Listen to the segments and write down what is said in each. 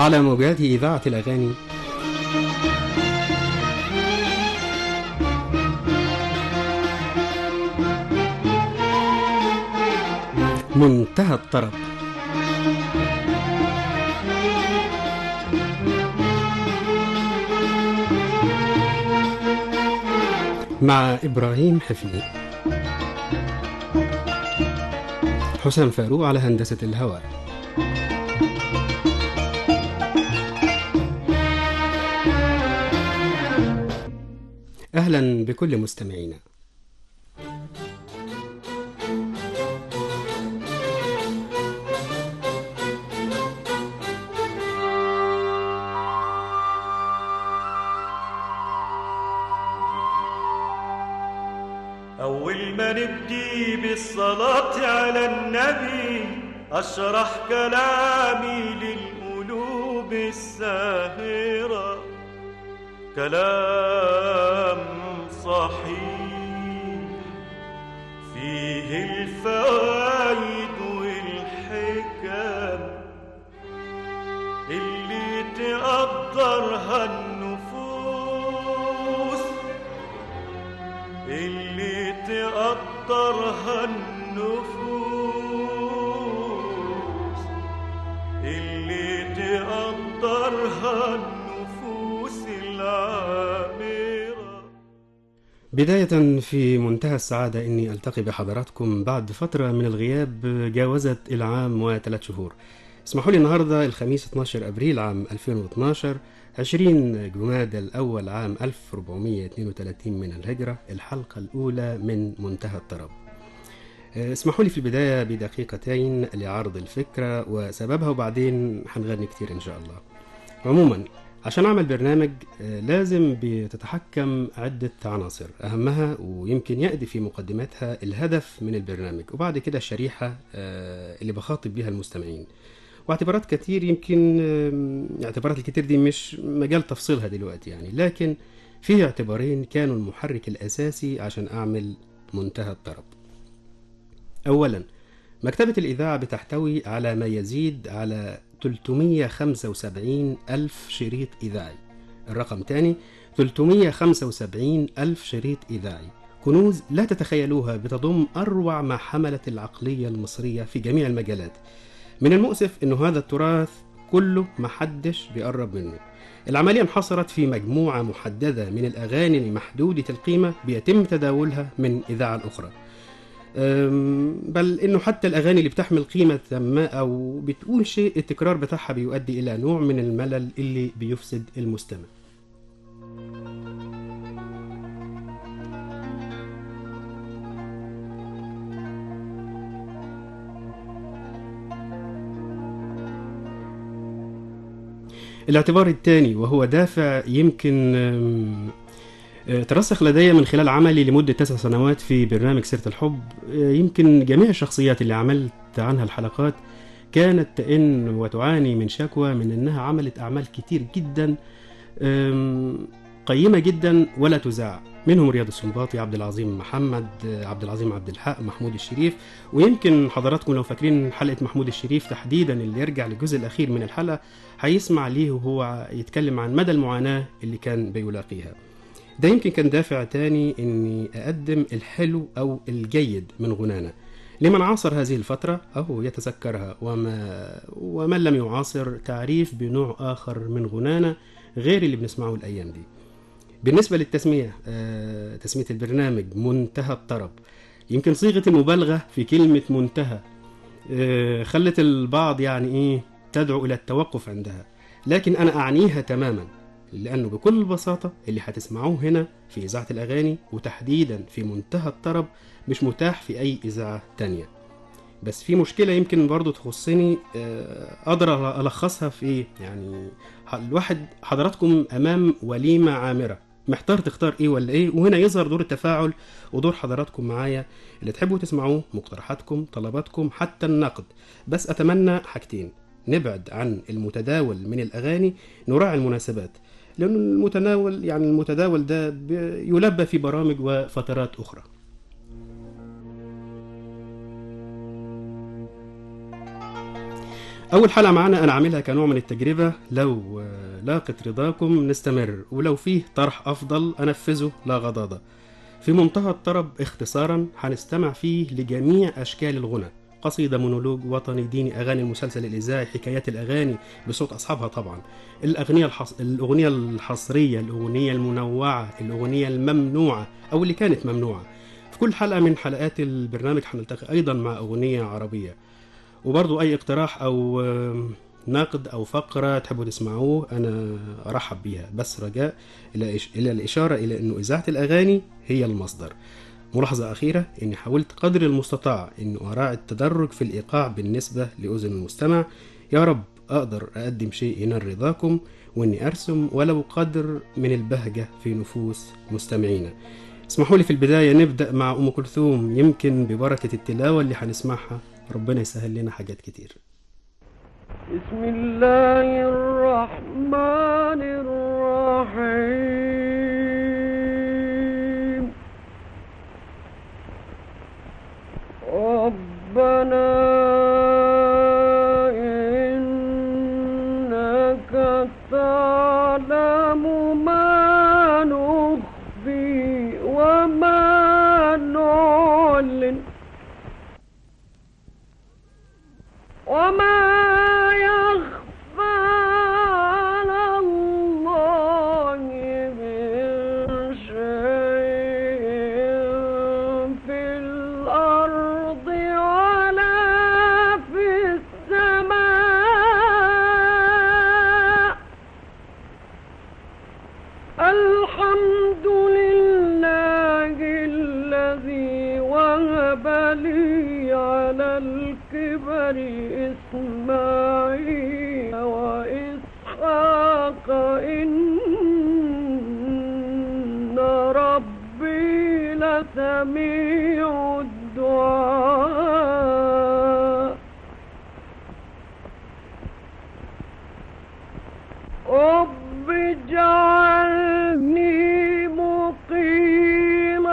على موجات إذاعة الأغاني منتهى الطرب مع إبراهيم حفني حسام فاروق على هندسة الهواء أهلا بكل مستمعينا أول ما نبدي بالصلاة على النبي أشرح كلامي للقلوب الساهرة كلام صحيح فيه الفوائد والحكم اللي تقدرها النفوس اللي تقدرها النفوس اللي تقدرها النفوس العامرة بداية في منتهى السعادة إني ألتقي بحضراتكم بعد فترة من الغياب جاوزت العام وثلاث شهور اسمحوا لي النهاردة الخميس 12 أبريل عام 2012 20 جماد الأول عام 1432 من الهجرة الحلقة الأولى من منتهى الطرب اسمحوا لي في البداية بدقيقتين لعرض الفكرة وسببها وبعدين هنغني كتير إن شاء الله عموما عشان أعمل برنامج آه، لازم بتتحكم عدة عناصر أهمها ويمكن يأتي في مقدمتها الهدف من البرنامج وبعد كده الشريحة آه، اللي بخاطب بيها المستمعين واعتبارات كتير يمكن آم، الاعتبارات الكتير دي مش مجال تفصيلها دلوقتي يعني لكن فيه اعتبارين كانوا المحرك الأساسي عشان أعمل منتهى الطرب أولا مكتبة الإذاعة بتحتوي على ما يزيد على 375 ألف شريط إذاعي الرقم تاني 375 ألف شريط إذاعي كنوز لا تتخيلوها بتضم أروع ما حملت العقلية المصرية في جميع المجالات من المؤسف أنه هذا التراث كله محدش بيقرب منه العملية انحصرت في مجموعة محددة من الأغاني المحدودة القيمة بيتم تداولها من إذاعة أخرى أم، بل انه حتى الاغاني اللي بتحمل قيمه ما او بتقول شيء التكرار بتاعها بيؤدي الى نوع من الملل اللي بيفسد المستمع الاعتبار الثاني وهو دافع يمكن أم، آه، ترسخ لدي من خلال عملي لمدة تسع سنوات في برنامج سيرة الحب آه، يمكن جميع الشخصيات اللي عملت عنها الحلقات كانت تئن وتعاني من شكوى من انها عملت اعمال كتير جدا آم، قيمة جدا ولا تذاع منهم رياض السنباطي عبد العظيم محمد آه، عبد العظيم عبد الحق محمود الشريف ويمكن حضراتكم لو فاكرين حلقة محمود الشريف تحديدا اللي يرجع للجزء الأخير من الحلقة هيسمع ليه وهو يتكلم عن مدى المعاناة اللي كان بيلاقيها ده يمكن كان دافع تاني اني اقدم الحلو او الجيد من غنانا لمن عاصر هذه الفترة أو يتذكرها وما ومن لم يعاصر تعريف بنوع آخر من غنانا غير اللي بنسمعه الأيام دي بالنسبة للتسمية آه، تسمية البرنامج منتهى الطرب يمكن صيغة المبالغة في كلمة منتهى آه، خلت البعض يعني إيه تدعو إلى التوقف عندها لكن أنا أعنيها تماما لأنه بكل بساطة اللي هتسمعوه هنا في إذاعة الأغاني وتحديدا في منتهى الطرب مش متاح في أي إذاعة تانية بس في مشكلة يمكن برضو تخصني آه، أقدر ألخصها في إيه يعني ح- الواحد حضراتكم أمام وليمة عامرة محتار تختار ايه ولا ايه وهنا يظهر دور التفاعل ودور حضراتكم معايا اللي تحبوا تسمعوه مقترحاتكم طلباتكم حتى النقد بس اتمنى حاجتين نبعد عن المتداول من الاغاني نراعي المناسبات لأن المتناول يعني المتداول ده ب- يلبى في برامج وفترات أخرى أول حلقة معانا أنا عاملها كنوع من التجربة لو آه، لاقت رضاكم نستمر ولو فيه طرح أفضل أنفذه لا غضاضة في منتهى الطرب اختصارا هنستمع فيه لجميع أشكال الغنى قصيدة مونولوج وطني ديني أغاني المسلسل الإذاعي حكايات الأغاني بصوت أصحابها طبعا الأغنية الحص... الأغنية الحصرية الأغنية المنوعة الأغنية الممنوعة أو اللي كانت ممنوعة في كل حلقة من حلقات البرنامج هنلتقي أيضا مع أغنية عربية وبرضو أي اقتراح أو آم، نقد أو فقرة تحبوا تسمعوه أنا أرحب بيها بس رجاء إلى إش... إلى الإشارة إلى أنه إذاعة الأغاني هي المصدر ملاحظة أخيرة أني حاولت قدر المستطاع أن أراعي التدرج في الإيقاع بالنسبة لأذن المستمع يا رب أقدر أقدم شيء ينال رضاكم وأني أرسم ولو قدر من البهجة في نفوس مستمعينا اسمحوا لي في البداية نبدأ مع أم كلثوم يمكن ببركة التلاوة اللي هنسمعها ربنا يسهل لنا حاجات كتير بسم الله الرحمن الرحيم ربنا إنك تعلم ما نخفي وما نعلن وما يخفى على الله من شيء في الأرض ولا في السماء الحمد لله الذي وهب لي على الكبر إسماعيل وإسحاق إن ربي لسميع الدعاء رب اجعلني مقيم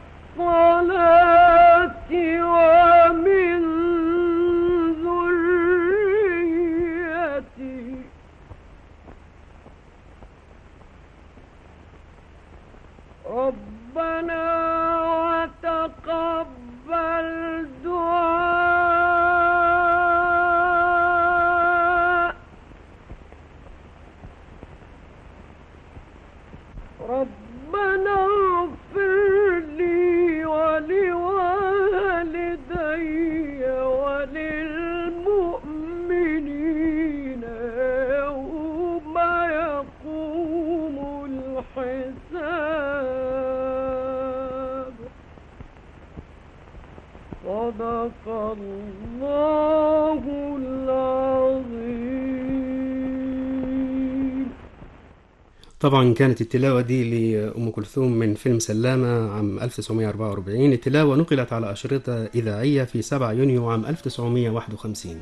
الصلاة ومن ذريتي ربنا وتقبل دعاء ربنا اغفر لي ولوالدي وللمؤمنين يوم يقوم الحساب صدق الله العظيم طبعا كانت التلاوة دي لأم كلثوم من فيلم سلامة عام 1944 التلاوة نقلت على أشرطة إذاعية في 7 يونيو عام 1951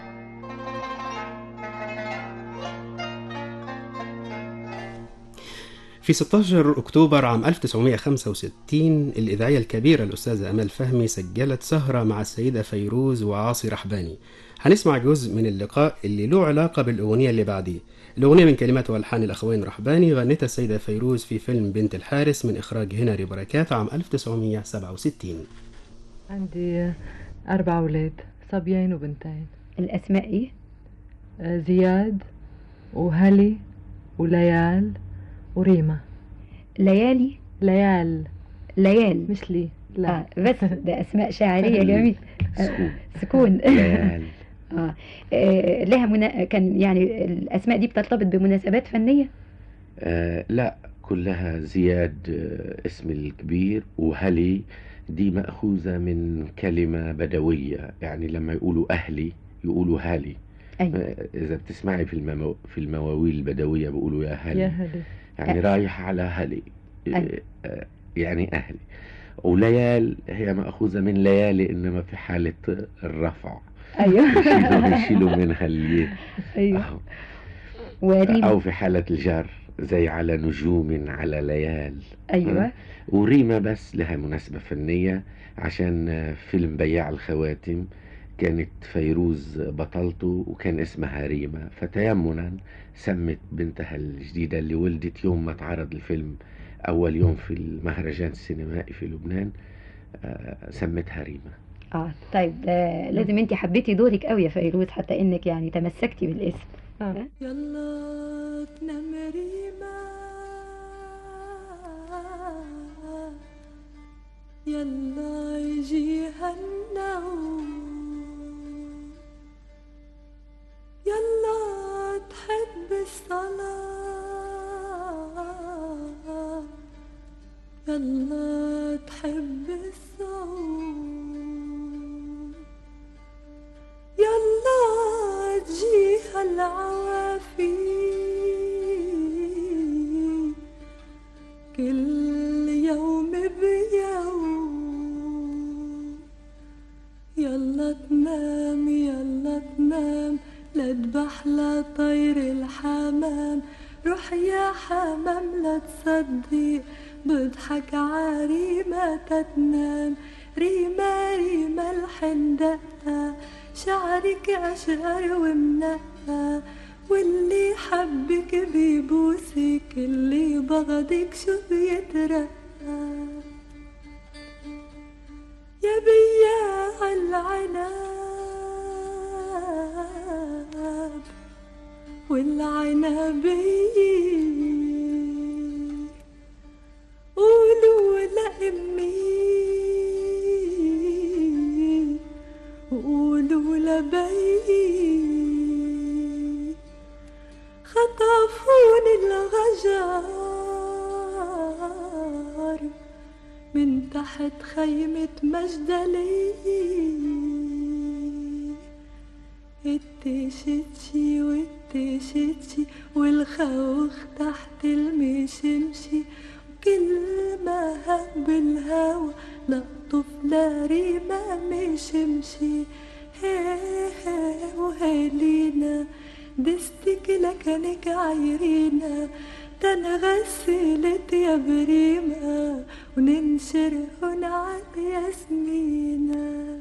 في 16 أكتوبر عام 1965 الإذاعية الكبيرة الأستاذة أمال فهمي سجلت سهرة مع السيدة فيروز وعاصي رحباني هنسمع جزء من اللقاء اللي له علاقة بالأغنية اللي بعديه الأغنية من كلمات وألحان الأخوين رحباني غنتها السيدة فيروز في فيلم بنت الحارس من إخراج هنري بركات عام 1967 عندي أربع أولاد صبيين وبنتين الأسماء إيه؟ آه، زياد وهلي وليال وريما ليالي ليال ليال مش لي آه لا بس ده أسماء شاعرية جميل سكون سكون ليال آه. آه لها منا... كان يعني الأسماء دي بترتبط بمناسبات فنية آه لا كلها زياد آه اسم الكبير وهلي دي مأخوذة من كلمة بدوية يعني لما يقولوا أهلي يقولوا هالي أيوة آه، إذا بتسمعي في الممو... في المواويل البدوية بيقولوا يا يا هلي هلي يعني رايح على هلي آه، أيوة. آه، يعني أهلي وليال هي مأخوذة من ليالي إنما في حالة الرفع أيوة يشيلوا يشيلوا منها اللي أيوة أهو. وريم أو في حالة الجر زي على نجوم على ليال أيوة وريما بس لها مناسبة فنية عشان آه، فيلم بياع الخواتم كانت فيروز بطلته وكان اسمها ريما فتيمنا سمت بنتها الجديدة اللي ولدت يوم ما اتعرض الفيلم أول يوم في المهرجان السينمائي في لبنان آه، سمتها ريما اه طيب ده لازم انت حبيتي دورك قوي يا فيروز حتى انك يعني تمسكتي بالاسم آه. يلا تنام ريما يلا يجيها النوم يلا تحب الصلاة يلا تحب الصوم يلا تجيها العوافي كل يوم بيوم يلا تنام يلا تنام لا تبح لا طير الحمام روح يا حمام لا تصدق بضحك عريمة تتنام ريما ريما الحندقة شعرك أشقر ومنقى واللي حبك بيبوسك اللي بغضك شو بيترقى يا بياع العناب والعنبي قولوا لأمي وقولوا لبي خطفوني الغجار من تحت خيمة مجدلي التشتشي والتشتشي والخوخ تحت المشمشي كل ما هب الهوى لقطف لريما مشمشي هي هي وهالينا دستك لكنك عايرينا تنغسلت يا بريمة وننشر هنا على ياسمينة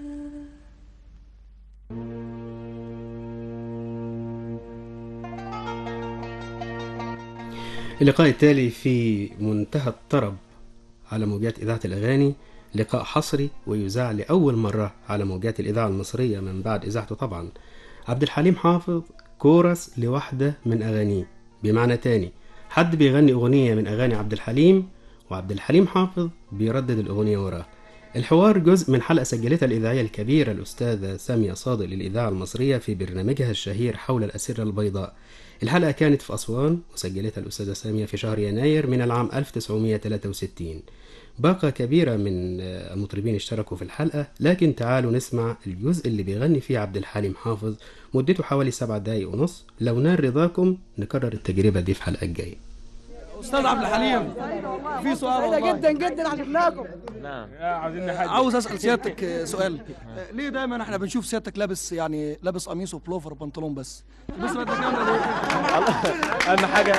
اللقاء التالي في منتهى الطرب على موجات إذاعة الأغاني لقاء حصري ويذاع لأول مرة على موجات الإذاعة المصرية من بعد إذاعته طبعا عبد الحليم حافظ كورس لواحدة من أغانيه بمعنى تاني حد بيغني أغنية من أغاني عبد الحليم وعبد الحليم حافظ بيردد الأغنية وراه الحوار جزء من حلقة سجلتها الإذاعية الكبيرة الأستاذة سامية صادق للإذاعة المصرية في برنامجها الشهير حول الأسرة البيضاء الحلقة كانت في أسوان وسجلتها الأستاذة سامية في شهر يناير من العام 1963 باقة كبيرة من المطربين اشتركوا في الحلقة لكن تعالوا نسمع الجزء اللي بيغني فيه عبد الحليم حافظ مدته حوالي سبع دقايق ونص لو نال رضاكم نكرر التجربة دي في حلقة جاية استاذ عبد الحليم في سؤال والله جدا جدا عجبناكم عاوز اسال سيادتك سؤال ليه دايما احنا بنشوف سيادتك لابس يعني لابس قميص وبلوفر وبنطلون بس بس بدك كامله ليه اهم حاجه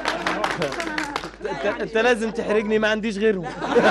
انت, انت لازم تحرجني ما عنديش غيرهم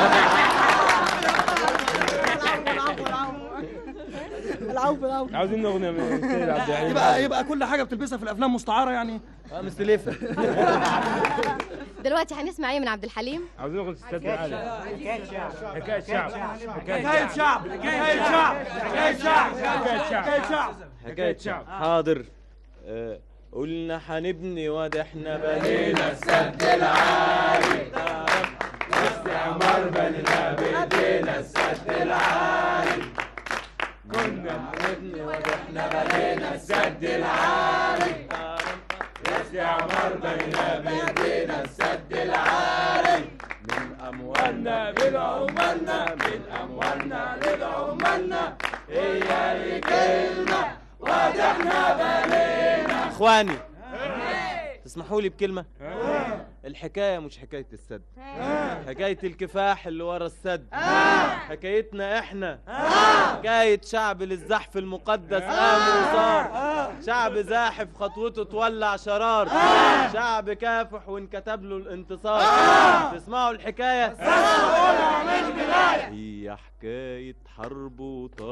العفو العفو عاوزين اغنيه من السيد عبد الحليم يبقى يبقى كل حاجه بتلبسها في الافلام مستعاره يعني اه مستلفه دلوقتي هنسمع ايه من عبد الحليم عاوزين اغنيه ستات العالم حكايه شعب حكايه شعب حكايه شعب حكايه شعب حكايه شعب حكايه شعب حكايه شعب حاضر آه، قلنا هنبني واد احنا بنينا السد العالي استعمار بنينا بايدينا السد العالي كنا هنبني واد احنا بنينا السد العالي استعمار بنينا بايدينا السد العالي من اموالنا بالعمالنا من اموالنا للعمالنا هي دي كلمه واد احنا بنينا اخواني تسمحوا لي بكلمه الحكايه مش حكايه السد حكايه الكفاح اللي ورا السد حكايتنا احنا حكايه شعب للزحف المقدس قام وصار شعب زاحف خطوته تولع شرار شعب كافح وانكتب له الانتصار تسمعوا الحكايه هي حكايه حرب وطار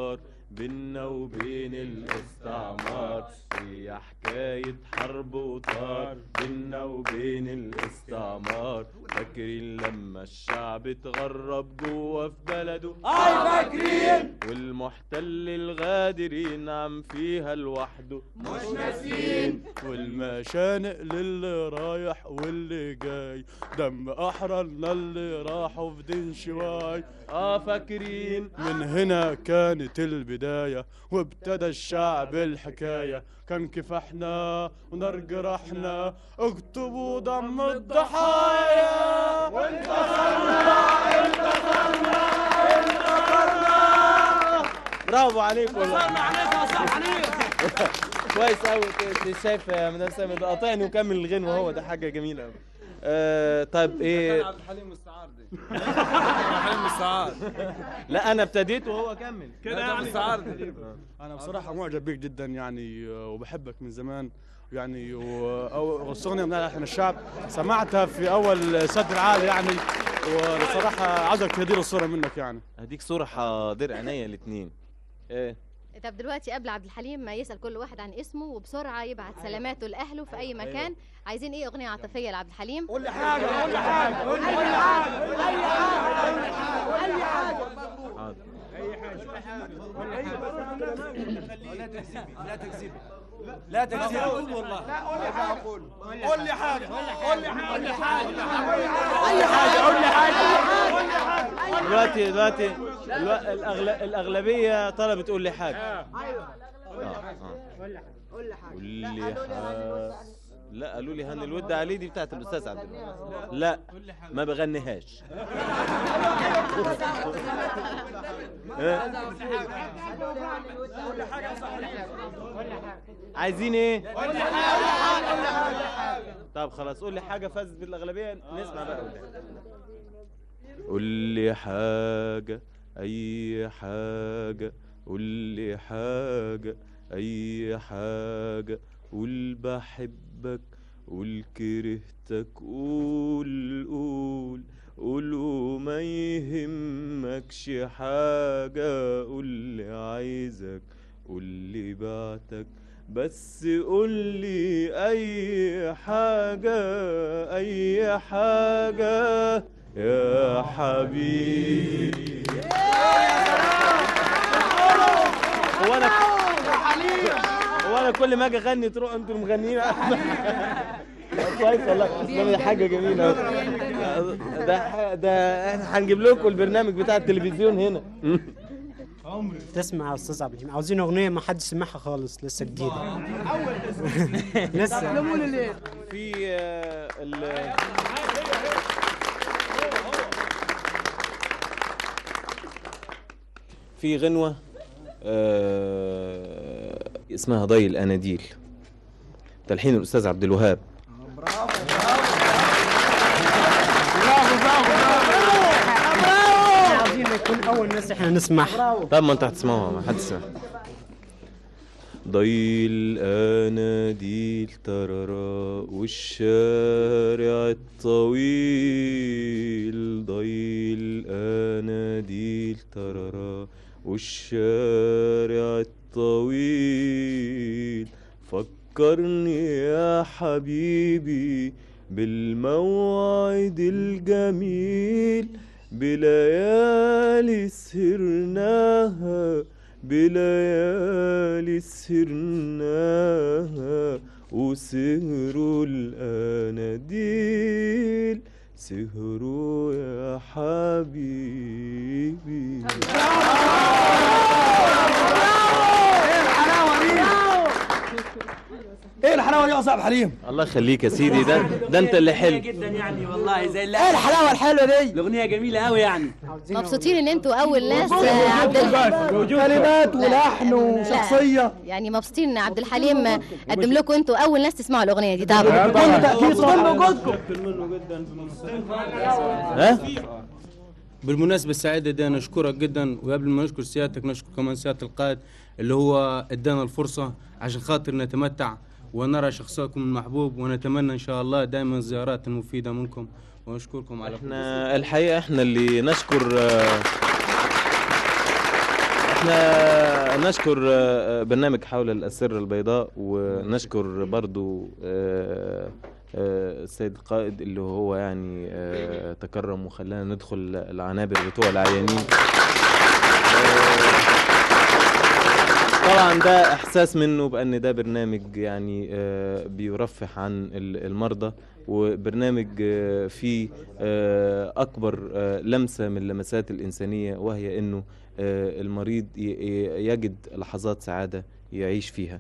بينا وبين الاستعمار هي حكاية حرب وطار بينا وبين الاستعمار فاكرين لما الشعب اتغرب جوا في بلده اي فاكرين والمحتل الغادر ينعم فيها لوحده مش ناسيين والمشانق للي رايح واللي جاي دم احررنا اللي راحوا في دين شواي اه فاكرين من هنا كانت البداية وابتدى الشعب الحكاية كان كفاحنا ونار جرحنا اكتبوا دم الضحايا وانتصرنا انتصرنا انتصرنا برافو عليك والله انتصرنا عليك يا صاحبي كويس قوي شايف يا مدام سامي ده قاطعني وكمل الغنوه هو ده حاجه جميله قوي آه طيب ايه عبد الحليم مستعار دي عبد الحليم مستعار لا انا ابتديت وهو كمل كده يعني مستعار انا بصراحة معجب بيك جدا يعني آه، وبحبك من زمان يعني و- أو- والأغنية من احنا الشعب سمعتها في أول سد العالي يعني وصراحة عاوزك تهدي لي الصورة منك يعني هديك صوره حاضر عينيا الاثنين ايه طب دلوقتي قبل عبد الحليم ما يسأل كل واحد عن اسمه وبسرعة يبعت سلاماته لأهله في أي مكان عايزين إيه أغنية عاطفية لعبد الحليم قول لي حاجة قول لي حاجة قول لي أي حاجة أي حاجة أي حاجة حاضر لا تكذبي لا تكذبي لا تكذبي قول والله لا قول لي حاجة قول لي حاجة قول لي حاجة قول لي حاجة أي حاجة قول لي حاجة قول لي حاجة دلوقتي دلوقتي الو- الأغل- الاغلبيه طلبت تقول لي حاجه ايوه قول لي قول لي حاجة قول لي حاجه لا قالوا لي هن الود عليه دي بتاعت الاستاذ عبد الوهاب لا ما بغنيهاش عايزين ايه طب خلاص قول لي حاجه فازت بالاغلبيه نسمع بقى قول لي حاجه اي حاجه قول لي حاجه اي حاجه قول بحبك قول كرهتك قول قول قول وما يهمكش حاجة قول لي عايزك قول لي بعتك بس قول لي أي حاجة أي حاجة يا حبيبي هو أنا هو أنا كل ما أجي أغني تروح أنتوا المغنيين كويس والله أصل ده حاجة جميلة ده ح- ده احنا هنجيب لكم البرنامج بتاع التلفزيون هنا تسمع يا استاذ عبد الحليم عاوزين اغنيه ما حدش سمعها خالص لسه جديده لسه في آه، ال في غنوة آه، اسمها ضي الأناديل تلحين الأستاذ عبد الوهاب عاوزين نكون اول ناس احنا نسمعها طب ما انت هتسمعوها ما حد سمع ضي الأناديل تررى والشارع الطويل ضي الأناديل تررى والشارع الطويل فكرني يا حبيبي بالموعد الجميل بليالي سهرناها بليالي سهرناها وسهروا الأناديل سهروا يا حبيبي ايه الحلاوه دي يا صاحب حليم الله يخليك يا سيدي ده ده انت اللي حلو جدا يعني والله زي اللي ايه الحلاوه الحلوه دي الاغنيه جميله قوي يعني مبسوطين إن أنتوا أول ناس آه، عبد الحليم كلمات ولحن وشخصيه يعني مبسوطين إن عبد الحليم آه، قدم لكم أنتوا أول ناس تسمعوا الأغنية دي طبعا كل تاكيد من وجودكم ها بالمناسبة السعيدة دي نشكرك جدا وقبل ما نشكر سيادتك نشكر كمان سيادة القائد اللي هو ادانا الفرصة عشان خاطر نتمتع ونرى شخصكم المحبوب ونتمنى ان شاء الله دائما الزيارات المفيدة منكم ونشكركم على احنا الحقيقة احنا اللي نشكر آه، احنا نشكر آه، برنامج حول الأسرة البيضاء ونشكر برضو آه، آه، السيد القائد اللي هو يعني آه، تكرم وخلانا ندخل العنابر بتوع العيانين طبعا ده احساس منه بان ده برنامج يعني آه، بيرفه عن ال- المرضى وبرنامج آه، فيه آه، اكبر آه، لمسه من لمسات الانسانيه وهي انه آه، المريض ي- ي- يجد لحظات سعاده يعيش فيها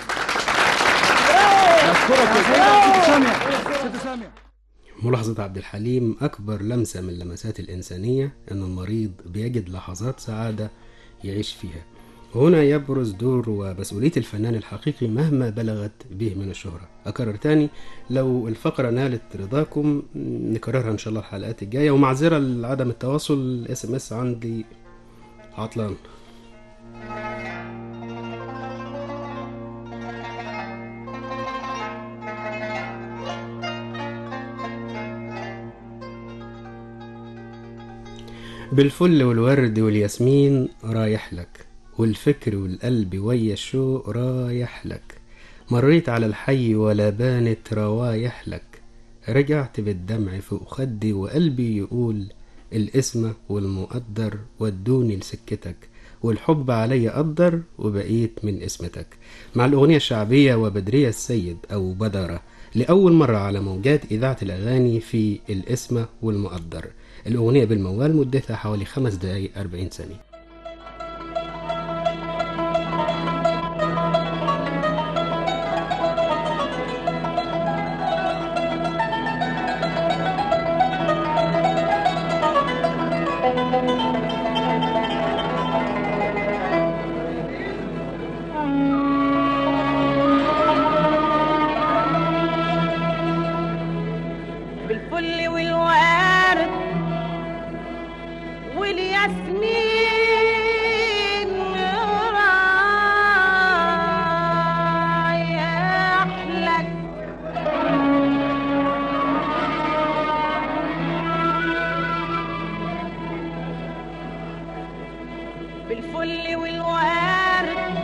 ملاحظة عبد الحليم أكبر لمسة من لمسات الإنسانية أن المريض بيجد لحظات سعادة يعيش فيها هنا يبرز دور ومسؤولية الفنان الحقيقي مهما بلغت به من الشهرة أكرر تاني لو الفقرة نالت رضاكم نكررها إن شاء الله الحلقات الجاية ومعذرة لعدم التواصل الاس ام اس عندي عطلان بالفل والورد والياسمين رايح لك والفكر والقلب ويا الشوق رايح لك مريت على الحي ولا بانت روايح لك رجعت بالدمع فوق خدي وقلبي يقول الاسمة والمقدر ودوني لسكتك والحب علي قدر وبقيت من اسمتك مع الأغنية الشعبية وبدرية السيد أو بدرة لأول مرة على موجات إذاعة الأغاني في الاسمة والمقدر الأغنية بالموال مدتها حوالي خمس دقايق أربعين ثانية بالفل والورد والياسمين رايح لك بالفل والورد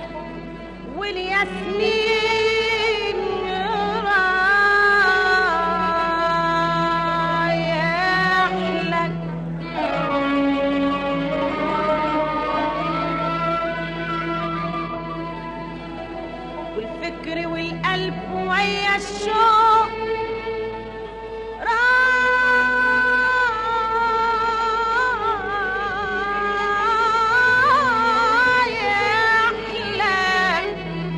والياسمين رايح لك والفكر والقلب ويا الشوق رايح لك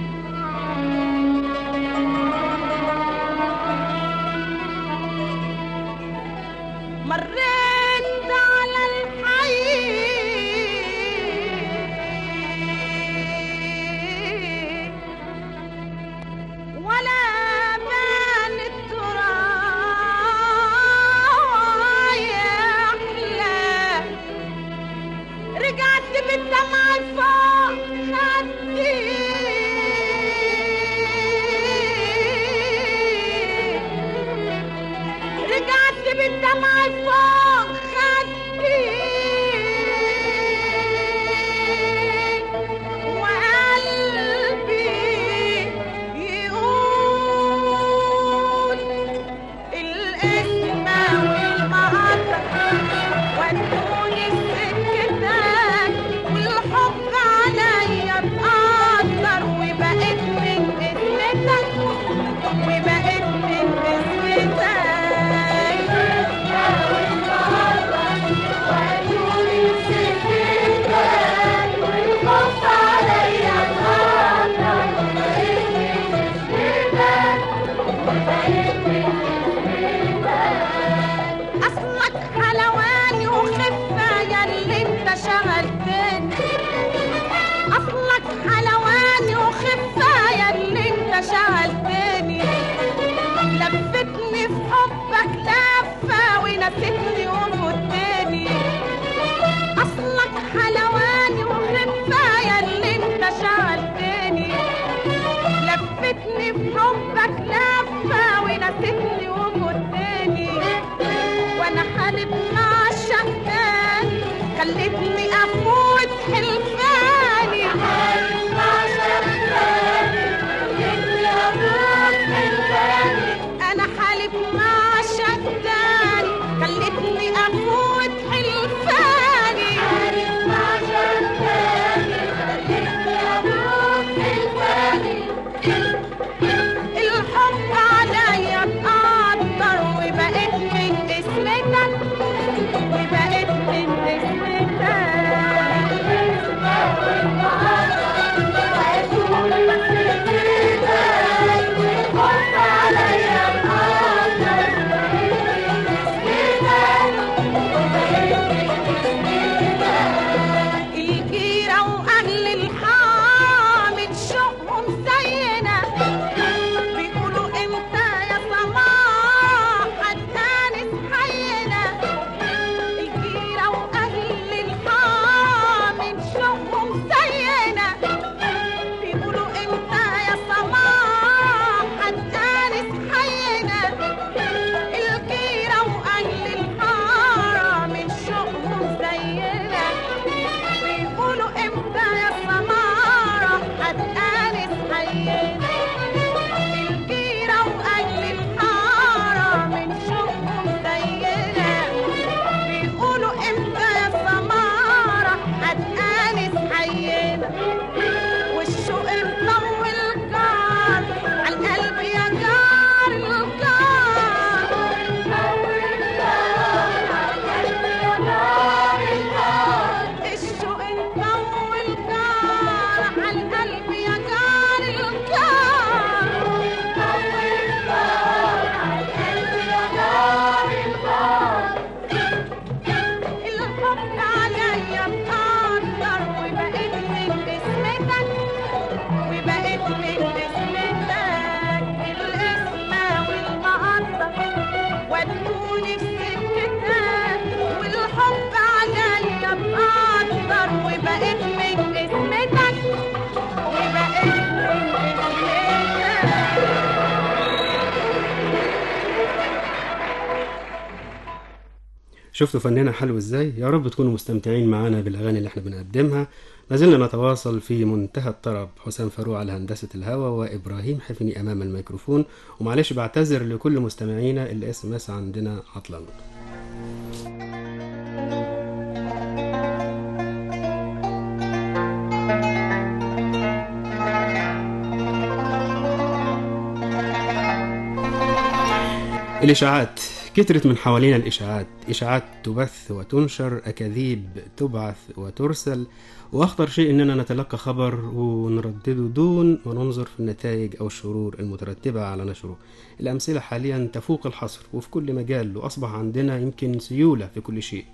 مريت على الحي ولا بانت رايح لك رجعت بالدمع فوق خدي رجعت بالدمع فوق خدي وقلبي يقول الاسم والمقدر ودوني سكتك والحب عليا اتقدر وبقيت من اسمتك وبقيت من اصلك حلواني وخفة ياللي انت شغلتني اصلك حلواني وخفة ياللي انت شغلتني لفتني في حبك لفة ونسيتني وفوتني اصلك حلواني وخفة ياللي انت شغلتني لفتني في حبك لفة ونسيتني وفوتني وانا حالب مع الشهدان خلتني افوت شفتوا فننا حلو ازاي يا رب تكونوا مستمتعين معانا بالاغاني اللي احنا بنقدمها ما زلنا نتواصل في منتهى الطرب حسام فاروق على هندسه الهواء وابراهيم حفني امام الميكروفون ومعلش بعتذر لكل مستمعينا اللي اس ام اس عندنا عطلان الإشاعات كترت من حوالينا الإشاعات إشاعات تبث وتنشر أكاذيب تبعث وترسل وأخطر شيء إننا نتلقى خبر ونردده دون ما ننظر في النتائج أو الشرور المترتبة على نشره الأمثلة حاليا تفوق الحصر وفي كل مجال وأصبح عندنا يمكن سيولة في كل شيء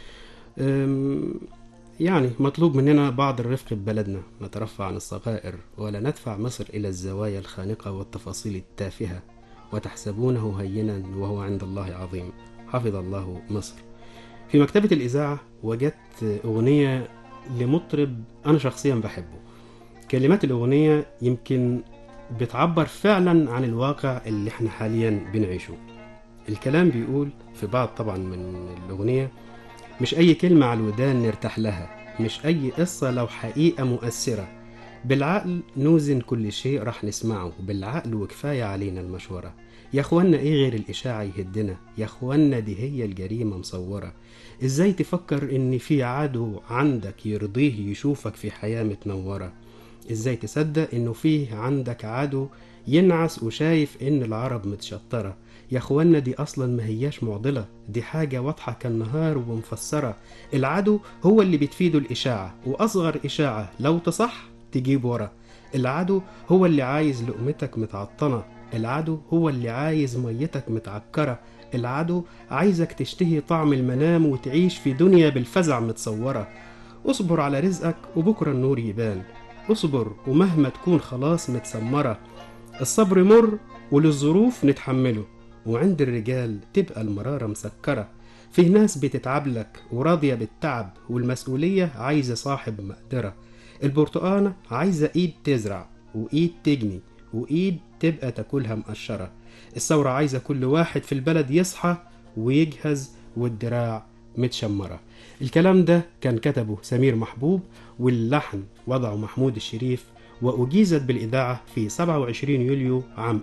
أم، يعني مطلوب مننا بعض الرفق ببلدنا نترفع عن الصغائر ولا ندفع مصر إلى الزوايا الخانقة والتفاصيل التافهة وتحسبونه هينا وهو عند الله عظيم حفظ الله مصر في مكتبة الإذاعة وجدت أغنية لمطرب أنا شخصيا بحبه كلمات الأغنية يمكن بتعبر فعلا عن الواقع اللي احنا حاليا بنعيشه الكلام بيقول في بعض طبعا من الأغنية مش أي كلمة على الودان نرتاح لها مش أي قصة لو حقيقة مؤثرة بالعقل نوزن كل شيء راح نسمعه بالعقل وكفاية علينا المشورة يا اخوانا ايه غير الاشاعة يهدنا يا اخوانا دي هي الجريمة مصورة ازاي تفكر ان في عدو عندك يرضيه يشوفك في حياة متنورة ازاي تصدق انه فيه عندك عدو ينعس وشايف ان العرب متشطرة يا اخوانا دي اصلا ما هياش معضلة دي حاجة واضحة كالنهار ومفسرة العدو هو اللي بتفيده الاشاعة واصغر اشاعة لو تصح تجيب ورا العدو هو اللي عايز لقمتك متعطنة العدو هو اللي عايز ميتك متعكرة العدو عايزك تشتهي طعم المنام وتعيش في دنيا بالفزع متصورة اصبر على رزقك وبكرة النور يبان اصبر ومهما تكون خلاص متسمرة الصبر مر وللظروف نتحمله وعند الرجال تبقى المرارة مسكرة فيه ناس بتتعب لك وراضية بالتعب والمسؤولية عايزة صاحب مقدرة البرتقانة عايزة ايد تزرع وايد تجني وايد تبقى تاكلها مقشرة الثورة عايزة كل واحد في البلد يصحى ويجهز والدراع متشمرة الكلام ده كان كتبه سمير محبوب واللحن وضعه محمود الشريف وأجيزت بالإذاعة في 27 يوليو عام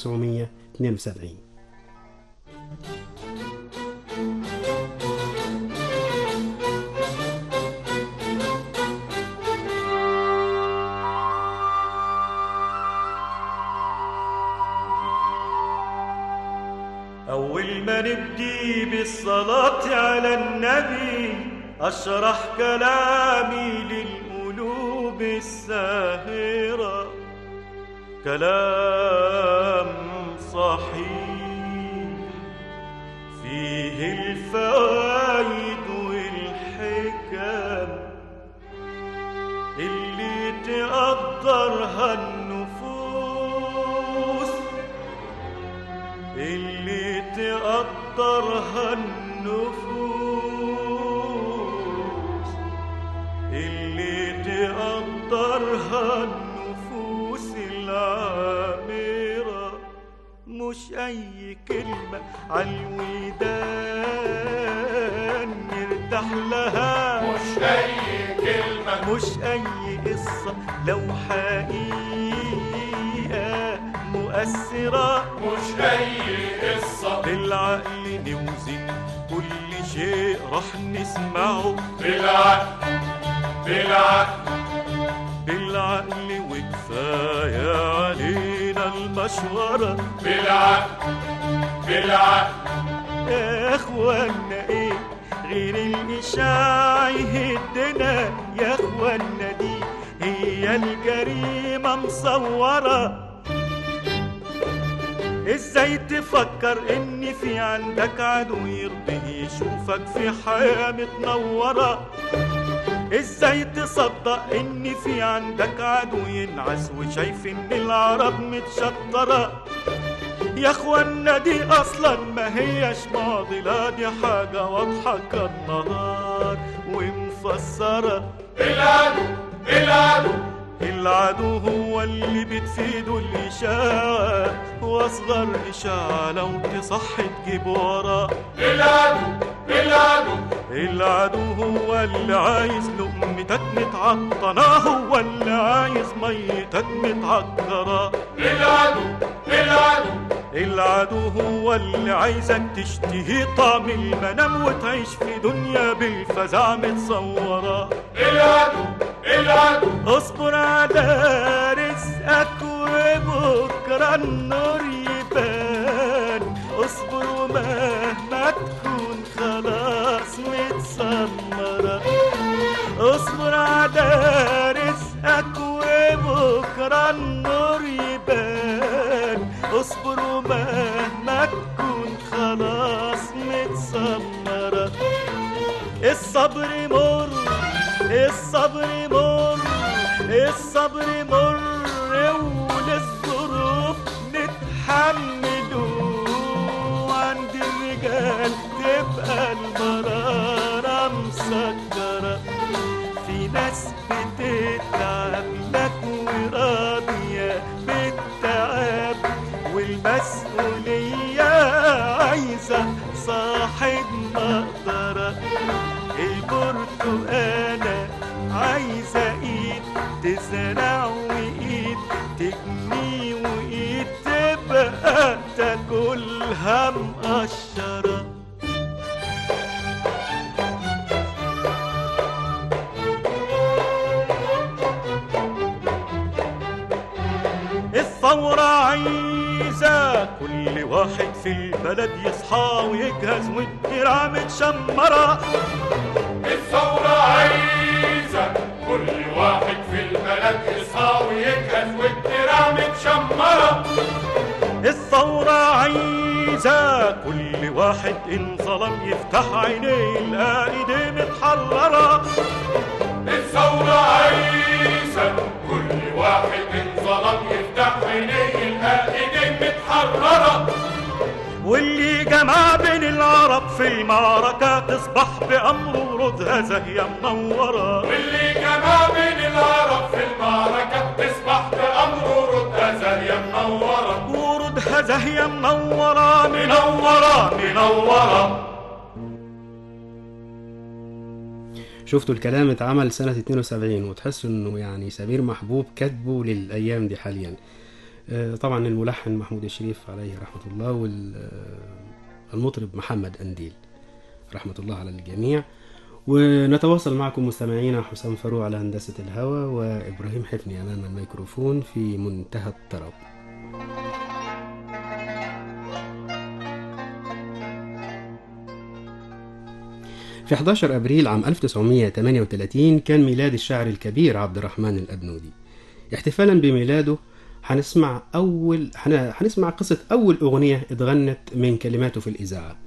1972 أول ما نبدي بالصلاة على النبي أشرح كلامي للقلوب الساهرة كلام صحيح فيه الفوائد والحكم اللي تقدرها النفوس اللي تقدرها النفوس اللي تقدرها النفوس العامرة مش أي كلمة عالودان نرتاح لها مش أي كلمة. مش أي قصة لو حقيقة مؤثرة مش أي قصة. بالعقل نوزن كل شيء راح نسمعه بالعقل بالعقل بالعقل وكفاية علينا المشورة بالعقل بالعقل يا اخوانا ايه غير الإشاعة يهدنا يا اخوانا دي هي الجريمة مصورة ازاي تفكر ان في عندك عدو يرضيه يشوفك في حياة متنورة ازاي تصدق ان في عندك عدو ينعس وشايف ان العرب متشطرة يا اخوانا دي اصلا ما هيش معضلة دي حاجة واضحة كالنهار ومفسرة العدو العدو العدو هو اللي بتفيده الإشاعة وأصغر إشاعة لو تصح تجيب ورا العدو العدو العدو هو اللي عايز لقمتك متعطنة هو اللي عايز ميتك متعكرة العدو العدو العدو هو اللي عايزك تشتهي طعم المنام وتعيش في دنيا بالفزع متصورة العدو العدو اصبر على رزقك وبكرة النور يبان اصبر ومهما تكون خلاص متسمرة اصبر على رزقك وبكرة النور يبان اصبر ومهما تكون خلاص متسمرة الصبر مر الصبر مر الصبر مر وللظروف نتحمله عند الرجال تبقى المرارة مسكرة في ناس بتتعب لك وراضية بالتعب والمسؤولية عايزة صاحب مقدرة البرتقالة عايزة ايد تزرع وايد تجني وايد تبقى تاكلها مقشرة الثورة عايزة كل واحد في البلد يصحى ويجهز والدرع متشمرة الثورة عايزة كل واحد في البلد يصحى ويجهز والدرع متشمرة الثورة عايزة كل واحد إن ظلم يفتح عينيه يلقى إيديه متحررة الثورة عايزة كل واحد من ظلم يفتح عينيه يلقى ايديه متحررة واللي جمع بين العرب في المعركة تصبح بأمره ردها زاهية منورة واللي جمع بين العرب في المعركة تصبح بأمره ردها زاهية منورة وردها زاهية منورة منورة منورة شفتوا الكلام اتعمل سنة 72 وتحسوا انه يعني سمير محبوب كاتبه للأيام دي حاليا آه، طبعا الملحن محمود الشريف عليه رحمة الله والمطرب محمد أنديل رحمة الله على الجميع ونتواصل معكم مستمعينا حسام فاروق على هندسة الهوى وإبراهيم حفني أمام الميكروفون في منتهى الطرب في 11 أبريل عام 1938 كان ميلاد الشاعر الكبير عبد الرحمن الأبنودي احتفالا بميلاده هنسمع أول هن- هنسمع قصة أول أغنية اتغنت من كلماته في الإذاعة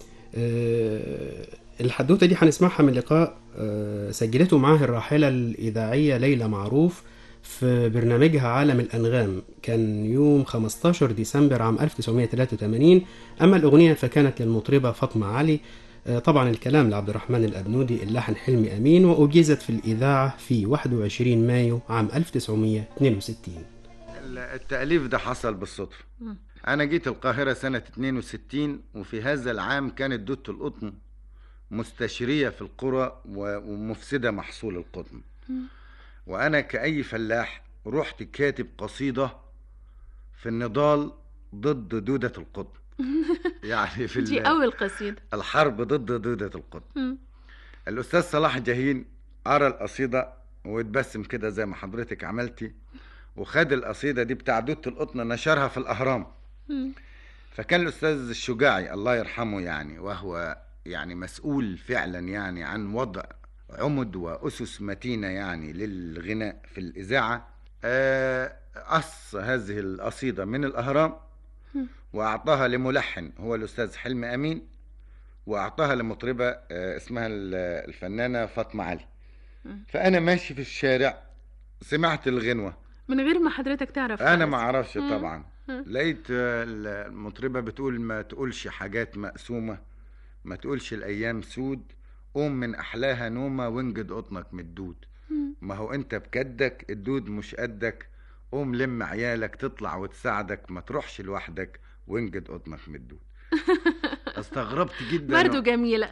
أه، الحدوتة دي هنسمعها من لقاء أه، سجلته معاه الراحلة الإذاعية ليلى معروف في برنامجها عالم الأنغام كان يوم 15 ديسمبر عام 1983 أما الأغنية فكانت للمطربة فاطمة علي آه، طبعا الكلام لعبد الرحمن الأبنودي اللحن حلمي أمين وأجيزت في الإذاعة في 21 مايو عام 1962 التأليف ده حصل بالصدفة أنا جيت القاهرة سنة 62 وفي هذا العام كانت دوت القطن مستشرية في القرى و- ومفسدة محصول القطن وأنا كأي فلاح رحت كاتب قصيدة في النضال ضد دودة القطن يعني في دي ال- أول قصيدة الحرب ضد دودة القطن مم. الأستاذ صلاح جاهين قرا القصيدة واتبسم كده زي ما حضرتك عملتي وخد القصيدة دي بتاع دودة القطن نشرها في الأهرام مم. فكان الأستاذ الشجاعي الله يرحمه يعني وهو يعني مسؤول فعلا يعني عن وضع عمد وأسس متينة يعني للغناء في الإذاعة آه، قص هذه القصيدة من الأهرام وأعطاها لملحن هو الأستاذ حلمي أمين وأعطاها لمطربة آه، اسمها ال- الفنانة فاطمة علي فأنا ماشي في الشارع سمعت الغنوة من غير ما حضرتك تعرف انا خالص. ما اعرفش مم. طبعا مم. لقيت آه، المطربه بتقول ما تقولش حاجات مقسومه ما تقولش الايام سود قوم من احلاها نومه وانجد قطنك من الدود مم. ما هو انت بكدك الدود مش قدك قوم لم عيالك تطلع وتساعدك ما تروحش لوحدك وانجد قطنك من الدود استغربت جدا برضه جميلة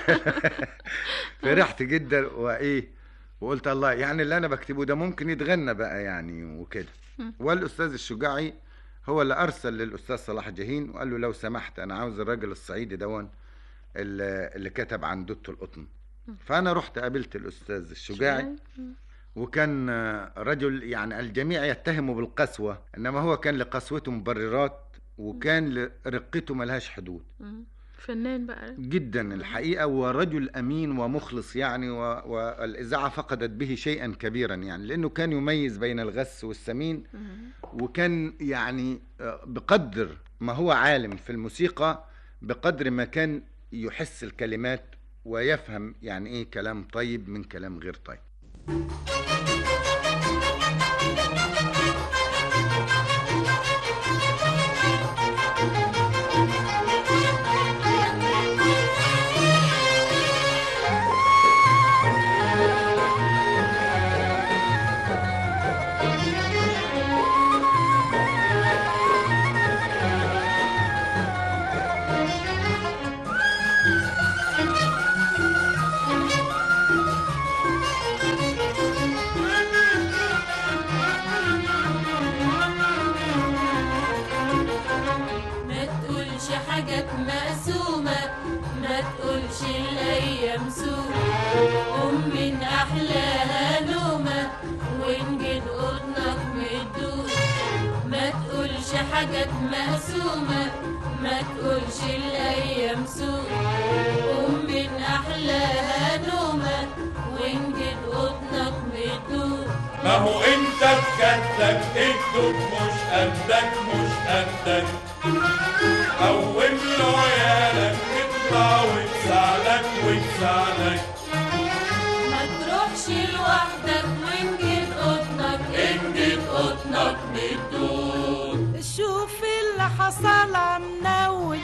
فرحت جدا وايه وقلت الله يعني اللي انا بكتبه ده ممكن يتغنى بقى يعني وكده مم. والاستاذ الشجاعي هو اللي ارسل للاستاذ صلاح جاهين وقال له لو سمحت انا عاوز الراجل الصعيدي دون اللي اللي كتب عن دوت القطن فانا رحت قابلت الاستاذ الشجاعي وكان آه، رجل يعني الجميع يتهمه بالقسوة إنما هو كان لقسوته مبررات وكان لرقته ملهاش حدود مم. فنان بقى جدا الحقيقة ورجل أمين ومخلص يعني و... والإذاعة فقدت به شيئا كبيرا يعني لأنه كان يميز بين الغث والسمين وكان يعني آه، بقدر ما هو عالم في الموسيقى بقدر ما كان يحس الكلمات ويفهم يعني ايه كلام طيب من كلام غير طيب ما تقولش حاجات مقسومة ما تقولش الأيام سومة قوم من أحلاها نومة وإن جيت قطنك مدوس ما تقولش حاجات مقسومة ما تقولش الأيام سومة قوم من أحلاها نومة وإن جيت قطنك مدوس ما هو انت بجدك الدود مش قدك مش قدك قوم له عيالك تطلع وتساعدك وتساعدك ما تروحش لوحدك وإن جيت قطنك إن جيت قطنك مدود شوف اللي حصل عمنول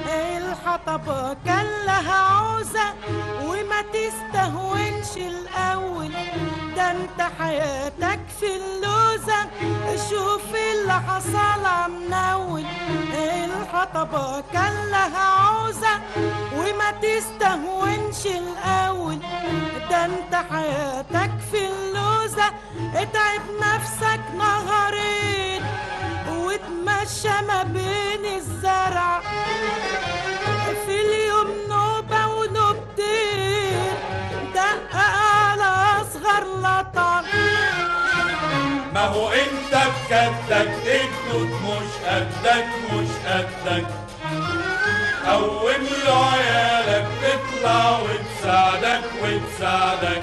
الحطبة كان لها عوزة وما تستهونش الأول ده انت حياتك في اللوزة شوف اللي حصل عمنول الحطبة كان لها عوزة وما تستهونش الأول ده انت حياتك في اللوزة اتعب نفسك نهارين وتمشى ما بين الزرع في اليوم نوبة ونوبتين دق على أصغر لطم ما هو انت بجدك الدود مش قدك مش قدك قوم له عيالك تطلع وتساعدك وتساعدك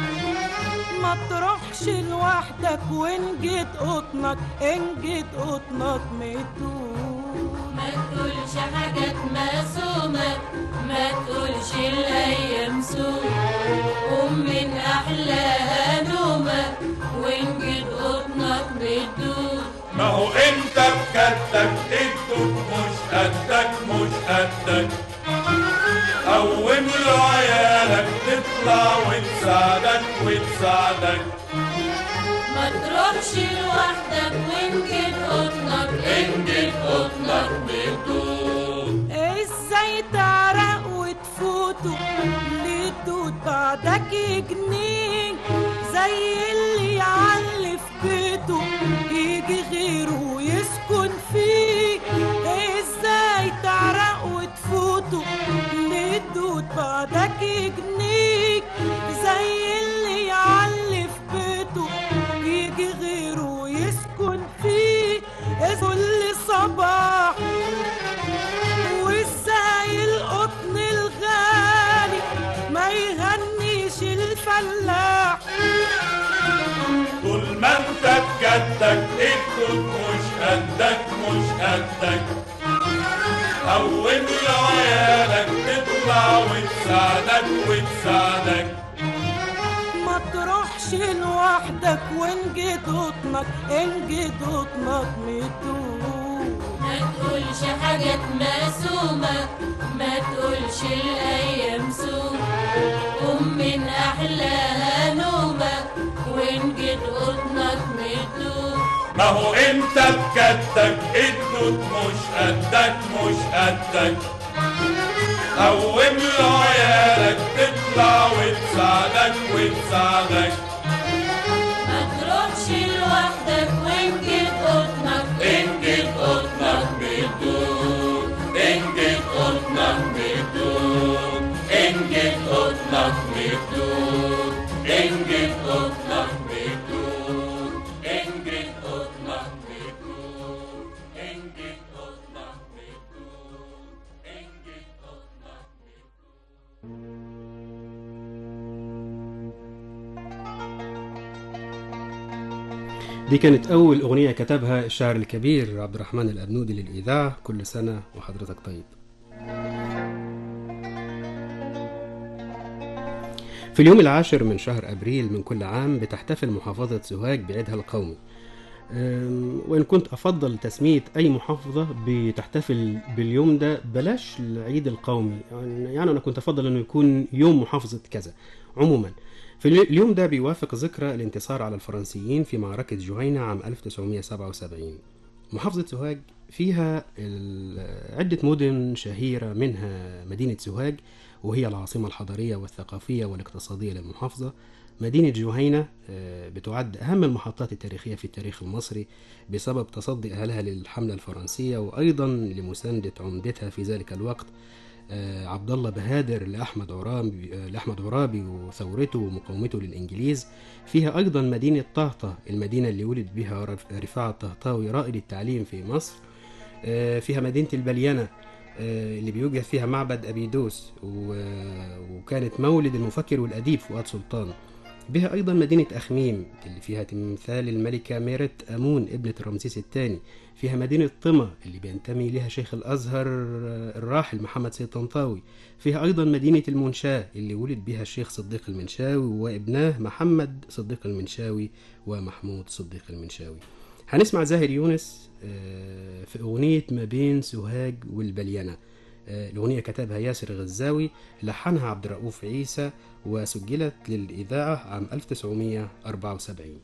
ما تروحش لوحدك وإن جيت قطنك إن جيت قطنك مدود ما تقولش حاجات مقسومة ما تقولش الأيام سومة قوم من أحلاها نومة وإن جيت قطنك بتدوب ما هو انت بجدك الدود مش قدك مش قدك قوم له عيالك تطلع وتساعدك وتساعدك ما تروحش لوحدك وإن جيت قطنك إن جيت قطنك بتدوب ازاي تعرق وتفوتوا ليه توت بعدك يجنين زي اللي يعلي في بيته يجي غيره يسكن فيه ازاي تعرق وتفوتوا ليه توت بعدك يجنيك زي اللي يعلي في بيته يجي غيره يسكن فيه كل صباح وازاي القطن الغالي ما يهنيش الفلاح طول ما انت بجدك الدود مش قدك مش قدك قوم له عيالك تطلع وتساعدك وتساعدك ما تروحش لوحدك وان جيت قطنك ان جيت قطنك مدود ما تقولش حاجات مقسومة ما تقولش الأيام سومة قوم من أحلاها نومة وإن جيت قطنك مدوب ما هو انت بجدك الدود مش قدك مش قدك قوم له عيالك تطلع وتساعدك وتساعدك ما تروحش لوحدك وإن جيت قطنك إن جيت قطنك بتدور إن جيت قطنك بتدور إن جيت قطنك بتدور إن جيت قطنك بتدور إن جيت قطنك بتدور إن جيت قطنك بتدور إن جيت قطنك دي كانت أول أغنية كتبها الشاعر الكبير عبد الرحمن الأبنودي للإذاعة كل سنة وحضرتك طيب في اليوم العاشر من شهر أبريل من كل عام بتحتفل محافظة سوهاج بعيدها القومي أم، وإن كنت أفضل تسمية أي محافظة بتحتفل باليوم ده بلاش العيد القومي يعني يعني أنا كنت أفضل أنه يكون يوم محافظة كذا عموما في اليو- اليوم ده بيوافق ذكرى الانتصار على الفرنسيين في معركة جهينة عام 1977 محافظة سوهاج فيها ال- عدة مدن شهيرة منها مدينة سوهاج وهي العاصمة الحضارية والثقافية والاقتصادية للمحافظة مدينة جهينة آه، بتعد أهم المحطات التاريخية في التاريخ المصري بسبب تصدي أهلها للحملة الفرنسية وأيضا لمساندة عمدتها في ذلك الوقت آه، عبد الله بهادر لأحمد عرابي آه، لأحمد عرابي وثورته ومقاومته للإنجليز فيها أيضا مدينة طهطة المدينة اللي ولد بها رف- رفاعة الطهطاوي رائد التعليم في مصر آه، فيها مدينة البليانة آه، اللي بيوجد فيها معبد أبيدوس و- وكانت مولد المفكر والأديب فؤاد سلطان بها أيضا مدينة أخميم اللي فيها تمثال الملكة ميرت أمون ابنة رمسيس الثاني فيها مدينة طمة اللي بينتمي لها شيخ الأزهر آه، الراحل محمد سيد طنطاوي فيها أيضا مدينة المنشاة اللي ولد بها الشيخ صديق المنشاوي وابناه محمد صديق المنشاوي ومحمود صديق المنشاوي هنسمع زاهر يونس آه، في أغنية ما بين سوهاج والبليانة آه، الأغنية كتبها ياسر غزاوي لحنها عبد الرؤوف عيسى وسجلت للإذاعة عام 1974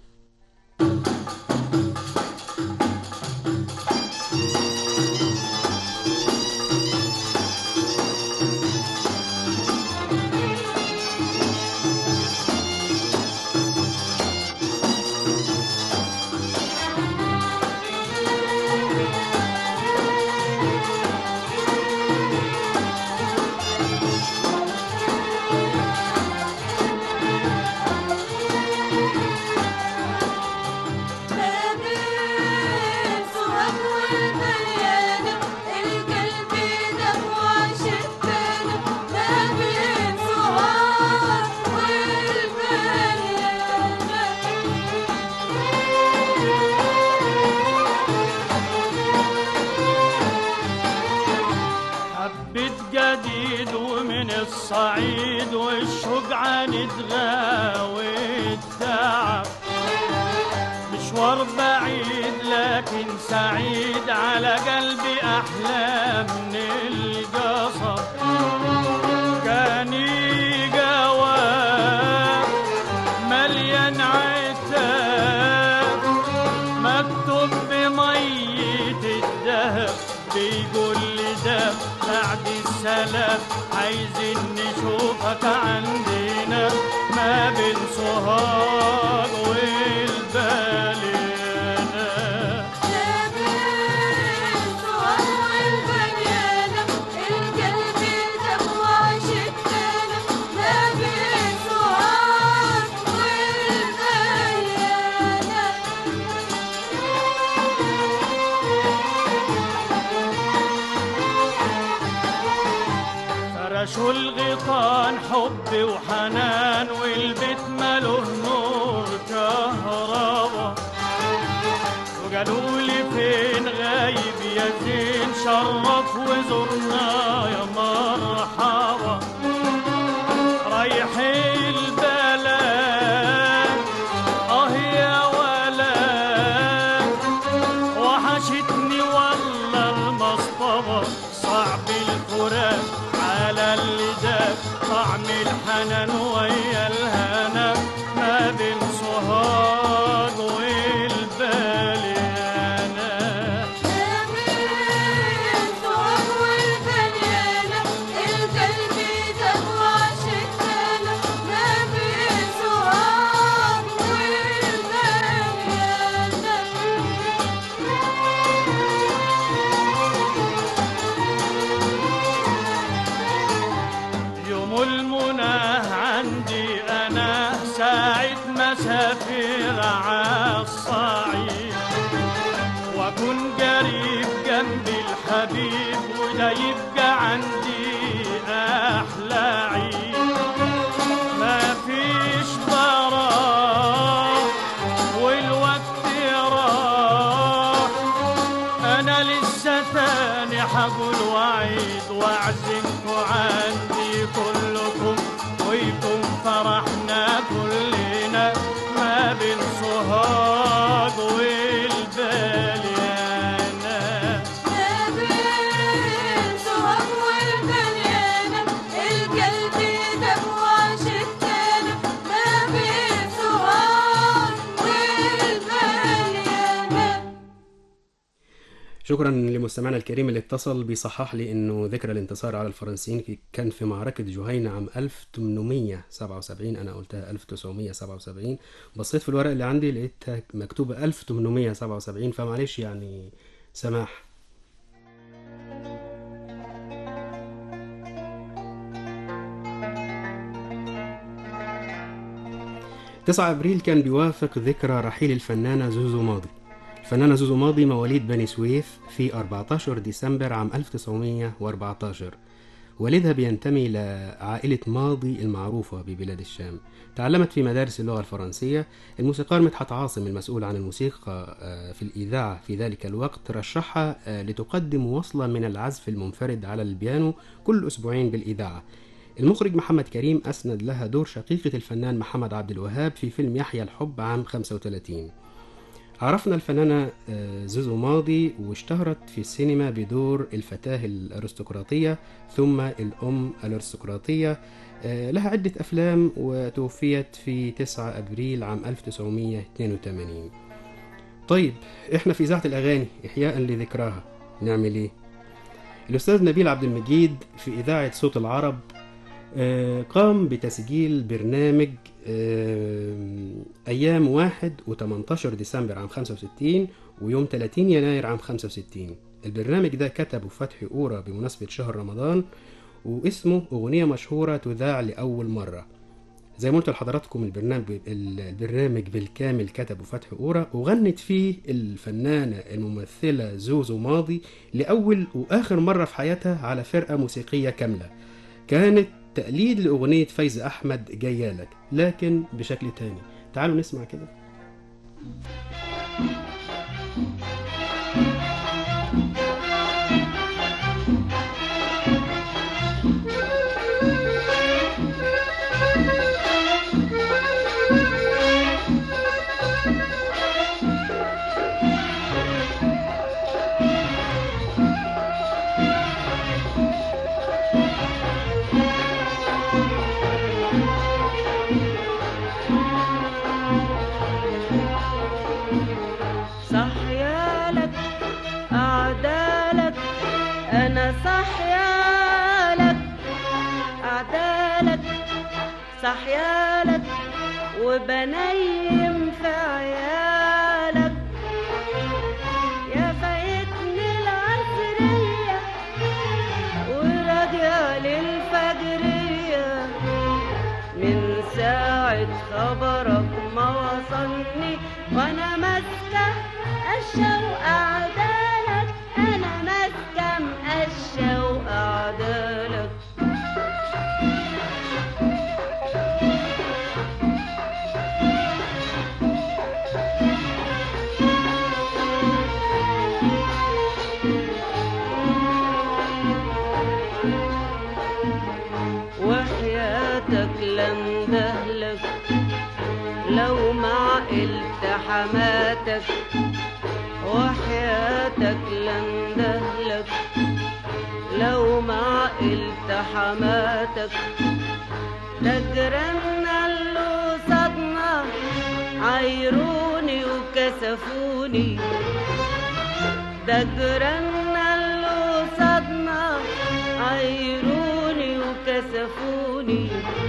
ما بين سوهاج والبليانة القلب دم وعشقتنا ما بين سوهاج حبة جديد ومن الصعيد والشوق عندها والتعب مشوار بعيد لكن سعيد على قلبي أحلى من القصر كان جواب مليان عتاب مكتوب بمية الدهب بيقول لي ده بعد السلام عايزين نشوفك عندنا ما بين سوهاج والبليانة فرشوا الغيطان حب وحنان والبيت ماله نور كهربا وقالوا لي فين غايب يا زين شرف وزرنا يا مرحبا رايح البلد اه يا ولد وحشتني والله المصطبة صعب الفراق على اللي داب طعم الحنان ويا الهنا ما بين سوهاج والبليانة سوهاج والبليانة اسافر عالصعيد واكون قريب جنب الحبيب وده يبقى عندي احلى عيد ما فيش براح والوقت راح انا لسه تاني حقول وعيد واعزمكم عندي كلكم ويكون فرحنا كلنا ما بين صهاج والبليانة ما بين سهر والبليانة القلب دم وعشقتنا ما بين سهر والبليانة شكرا لمستمعنا الكريم اللي اتصل بيصحح لي انه ذكرى الانتصار على الفرنسيين في- كان في معركة جهينة عام 1877 انا قلتها 1977 بصيت في الورق اللي عندي لقيتها مكتوبة 1877 فمعلش يعني سماح 9 ابريل كان بيوافق ذكرى رحيل الفنانة زوزو ماضي الفنانة زوزو ماضي مواليد بني سويف في 14 ديسمبر عام 1914 والدها بينتمي لعائلة ماضي المعروفة ببلاد الشام تعلمت في مدارس اللغة الفرنسية الموسيقار مدحت عاصم المسؤول عن الموسيقى آه، في الإذاعة في ذلك الوقت رشحها آه، لتقدم وصلة من العزف المنفرد على البيانو كل أسبوعين بالإذاعة المخرج محمد كريم أسند لها دور شقيقة الفنان محمد عبد الوهاب في فيلم يحيى الحب عام 35 عرفنا الفنانة آه، زوزو ماضي واشتهرت في السينما بدور الفتاة الأرستقراطية ثم الأم الأرستقراطية آه، لها عدة أفلام وتوفيت في 9 أبريل عام 1982 طيب إحنا في إذاعة الأغاني إحياء لذكراها نعمل إيه؟ الأستاذ نبيل عبد المجيد في إذاعة صوت العرب آه، قام بتسجيل برنامج آه، أيام 1 و18 ديسمبر عام 65 ويوم 30 يناير عام 65 البرنامج ده كتبه فتحي أورا بمناسبة شهر رمضان واسمه أغنية مشهورة تذاع لأول مرة زي ما قلت لحضراتكم البرنامج البرنامج بالكامل كتبه فتحي أورا وغنت فيه الفنانة الممثلة زوزو ماضي لأول وآخر مرة في حياتها على فرقة موسيقية كاملة كانت تقليد لأغنية فايز أحمد جايالك لكن بشكل تاني تعالوا نسمع كده صحيالك أعدالك أنا صحيالك أعدالك صحيالك وبنيم في عيالك يا فايتني العصرية وراجع للفجرية من ساعة خبرك ما وصلني وانا ماسكة الشوق أعدالك أنا ماسكة الشوق أعدالك وحياتك لندهلك لو ما عقلت حماتك وحياتك لندهلك لو ما عقلت حماتك تجرنا اللي صدنا عايروني وكسفوني دجرنا اللي صدنا عايروني وكسفوني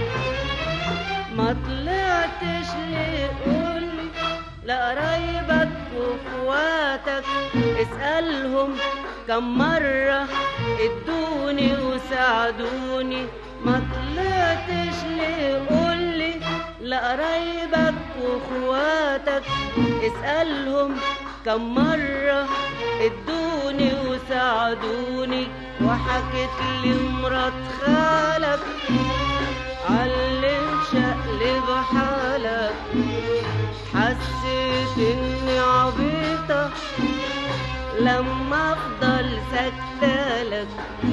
ما طلعتش ليه قولي لقرايبك واخواتك اسألهم كم مرة ادوني وساعدوني ما طلعتش ليه قولي لقرايبك واخواتك اسألهم كم مرة ادوني وساعدوني وحكت لي مرات خالك علم شقلب حالك حسيت اني عبيطة لما افضل سكتالك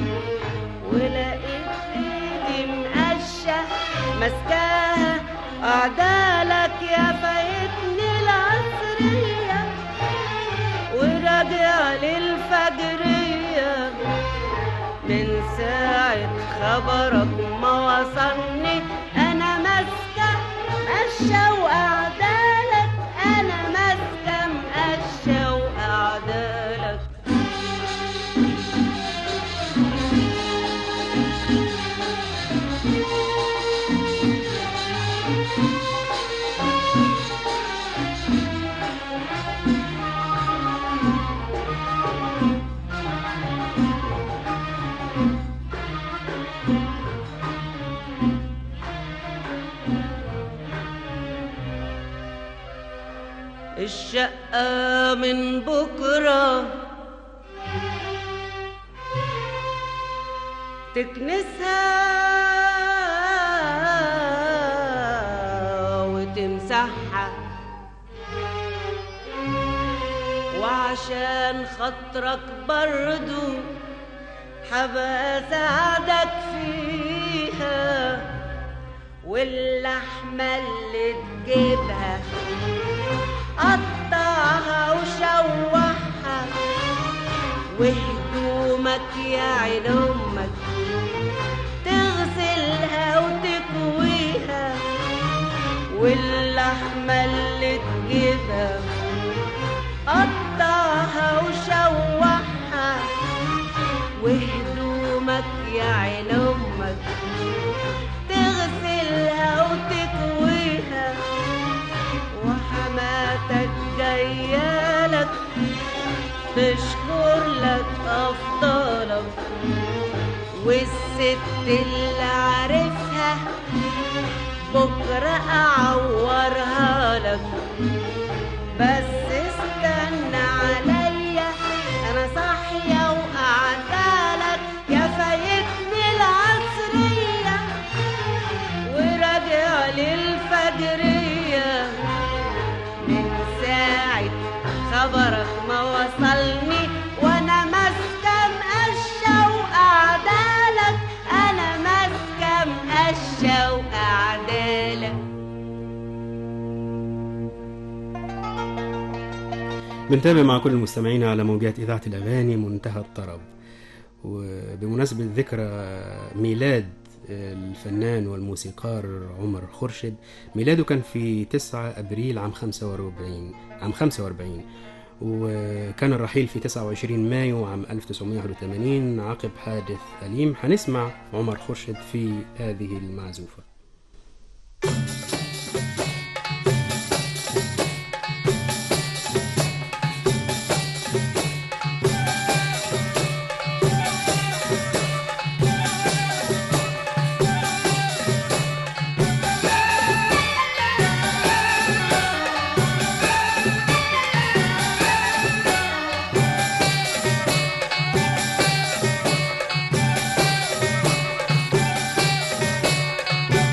ولقيت ايدي مقشة ماسكاها اعدالك يا فايتني العصرية وراجع للفجرية من ساعة خبرك ما وصلني انا ماسكة ماشية واعدالك انا ماسكة مقشة واعدالك الشقة من بكرة تكنسها وتمسحها وعشان خاطرك برضو حبا ساعدك فيها واللحمة اللي تجيبها قطعها وشوحها وهدومك يا عين امك تغسلها وتكويها واللحمة اللي تجيبها قطعها وشوحها وهدومك يا عين امك تغسلها وتكويها وحماتك جايالك تشكر لك افضالك والست اللي عارفها بكره اعورها لك بس استنى عليا انا صاحيه وقعدالك يا فايتني العصريه وراجع للفجريه من ساعة خبرك ما وصلني وانا ماسكة مقشة وقعدالك انا ماسكة مقشة وقعدالك بنتابع مع كل المستمعين على موجات إذاعة الأغاني منتهى الطرب وبمناسبة ذكرى ميلاد الفنان والموسيقار عمر خورشيد ميلاده كان في 9 أبريل عام 45 عام 45 وكان الرحيل في 29 مايو عام 1981 عقب حادث أليم هنسمع عمر خورشيد في هذه المعزوفة Thank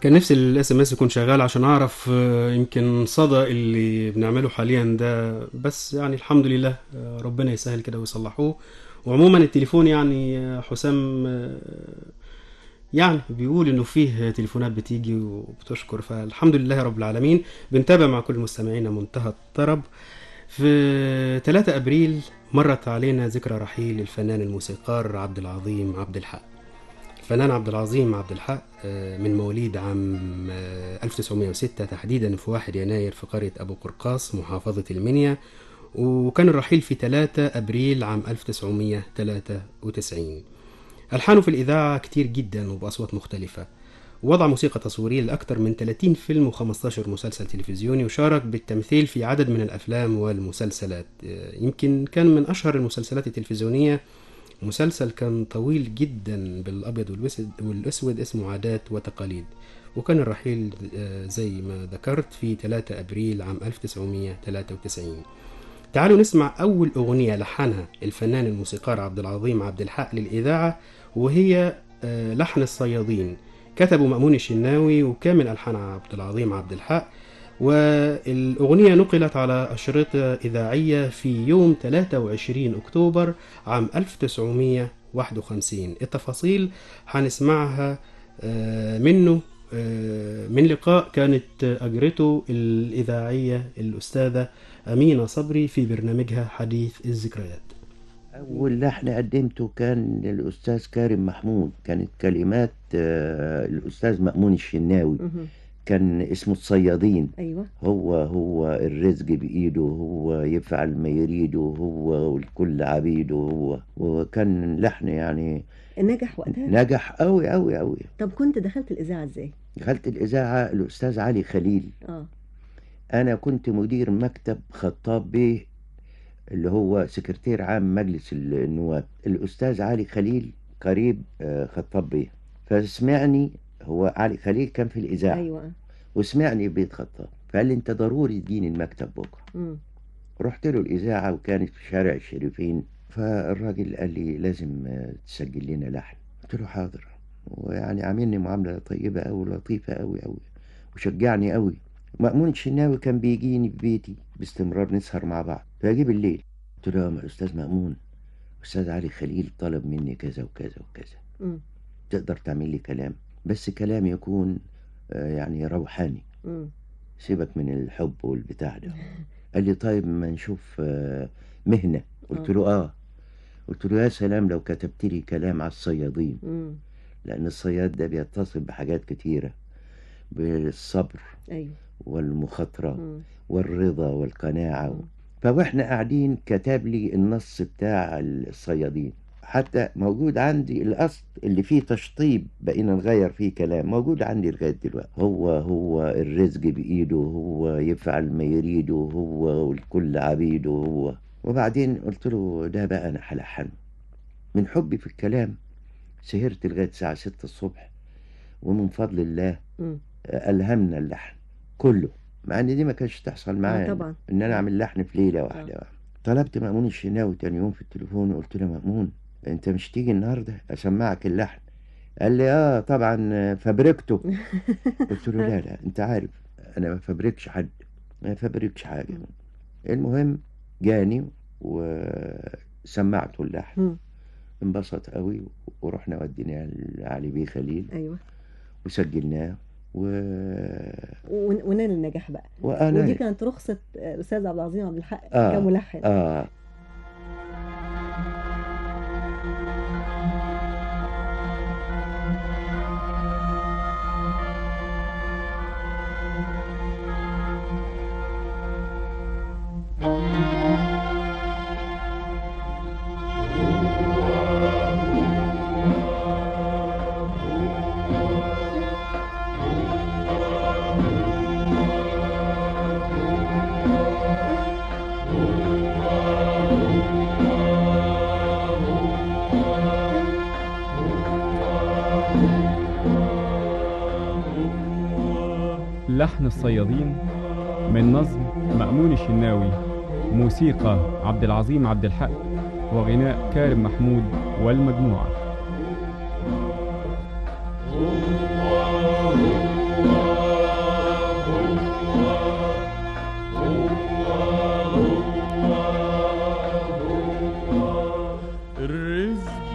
كان نفسي الاس ام اس يكون شغال عشان اعرف آه، يمكن صدى اللي بنعمله حاليا ده بس يعني الحمد لله آه، ربنا يسهل كده ويصلحوه وعموما التليفون يعني آه، حسام آه، يعني بيقول انه فيه تليفونات بتيجي وبتشكر فالحمد لله رب العالمين بنتابع مع كل مستمعينا منتهى الطرب في 3 ابريل مرت علينا ذكرى رحيل الفنان الموسيقار عبد العظيم عبد الحق الفنان عبد العظيم عبد الحق آه، من مواليد عام آه، 1906 تحديدا في 1 يناير في قرية أبو قرقاص محافظة المنيا وكان الرحيل في 3 أبريل عام 1993 ألحانه في الإذاعة كتير جدا وبأصوات مختلفة وضع موسيقى تصويرية لأكثر من 30 فيلم و15 مسلسل تلفزيوني وشارك بالتمثيل في عدد من الأفلام والمسلسلات آه، يمكن كان من أشهر المسلسلات التلفزيونية مسلسل كان طويل جدا بالأبيض والأسود, والأسود اسمه عادات وتقاليد وكان الرحيل آه، زي ما ذكرت في 3 أبريل عام 1993 تعالوا نسمع أول أغنية لحنها الفنان الموسيقار عبد العظيم عبد الحق للإذاعة وهي آه، لحن الصيادين كتبه مأمون الشناوي وكامل ألحان عبد العظيم عبد الحق والأغنية نقلت على أشرطة إذاعية في يوم 23 أكتوبر عام 1951 التفاصيل هنسمعها آه، منه آه، من لقاء كانت أجرته الإذاعية الأستاذة أمينة صبري في برنامجها حديث الذكريات أول لحن قدمته كان للأستاذ كارم محمود كانت كلمات آه، الأستاذ مأمون الشناوي مهم. كان اسمه الصيادين ايوه هو هو الرزق بإيده هو يفعل ما يريده هو والكل عبيده هو وكان لحن يعني نجح وقتها نجح أوي أوي أوي طب كنت دخلت الاذاعه ازاي دخلت الإذاعة الأستاذ علي خليل اه أنا كنت مدير مكتب خطاب بيه اللي هو سكرتير عام مجلس النواب الأستاذ علي خليل قريب آه، خطاب بيه فسمعني هو علي خليل كان في الإذاعة ايوه وسمعني في بيت خطاب فقال لي أنت ضروري تجيني المكتب بكرة مم. رحت له الإذاعة وكانت في شارع الشريفين فالراجل قال لي لازم آه، تسجل لنا لحن قلت له حاضر ويعني عاملني معاملة طيبة أوي لطيفة أوي أوي وشجعني أوي مأمون الشناوي كان بيجيني في بيتي باستمرار نسهر مع بعض فأجي بالليل قلت له يا أستاذ مأمون أستاذ علي خليل طلب مني كذا وكذا وكذا مم. تقدر تعمل لي كلام بس كلام يكون آه، يعني روحاني مم. سيبك من الحب والبتاع ده قال لي طيب ما نشوف آه، مهنة قلت آه. له اه قلت له يا سلام لو كتبت لي كلام على الصيادين مم. لأن الصياد ده بيتصل بحاجات كتيرة بالصبر ايوه والمخاطرة مم. والرضا والقناعة فواحنا قاعدين كتب لي النص بتاع الصيادين حتى موجود عندي الأصل اللي فيه تشطيب بقينا نغير فيه كلام موجود عندي لغاية دلوقتي هو هو الرزق بإيده هو يفعل ما يريده هو والكل عبيده هو وبعدين قلت له ده بقى أنا هلحنه من حبي في الكلام سهرت لغاية الساعة ستة الصبح ومن فضل الله مم. ألهمنا اللحن كله مع ان دي ما كانتش تحصل معايا طبعا. ان انا اعمل لحن في ليله واحده طلبت مأمون الشناوي تاني يوم في التليفون وقلت له مأمون انت مش تيجي النهارده اسمعك اللحن قال لي اه طبعا فبركته قلت له لا لا انت عارف انا ما فبركش حد ما فبركش حاجه المهم جاني وسمعته اللحن مم. انبسط قوي ورحنا وديناه لعلي بيه خليل ايوه وسجلناه و ون- ونال النجاح بقى وأنا- ودي كانت رخصه آه، الاستاذ عبد العظيم عبد الحق آه. كملحن اه لحن الصيادين من نظم مأمون الشناوي موسيقى عبد العظيم عبد الحق وغناء كارم محمود والمجموعة Oh والرزق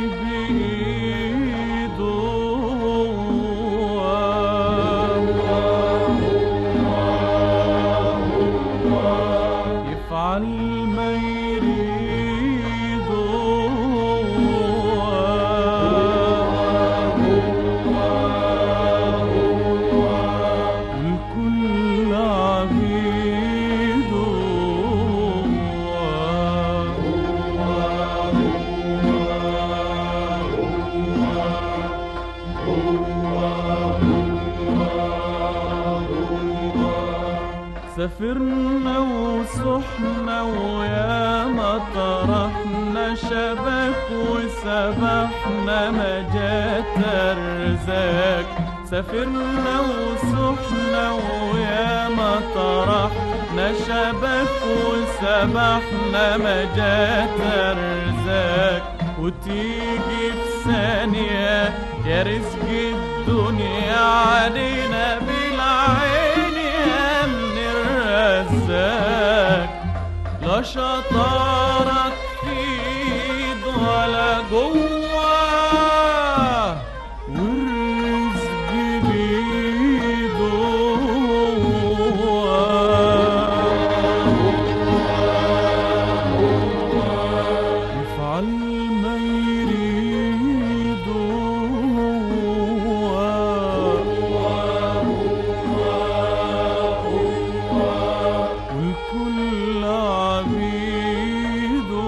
بإيده يفعل ما يريد والكل عبيد سافرنا وسحنا ويا ما طرحنا شبك وسبحنا ما جات الرزاق سافرنا وسحنا ويا ما طرحنا شبك وسبحنا ما جات الرزاق وتيجي في ثانية يا رزق الدنيا علينا بالعين يا من الرزاق لا شطارك في ايد ولا جوه والرزق بيده يفعل ما يريد والكل عبيد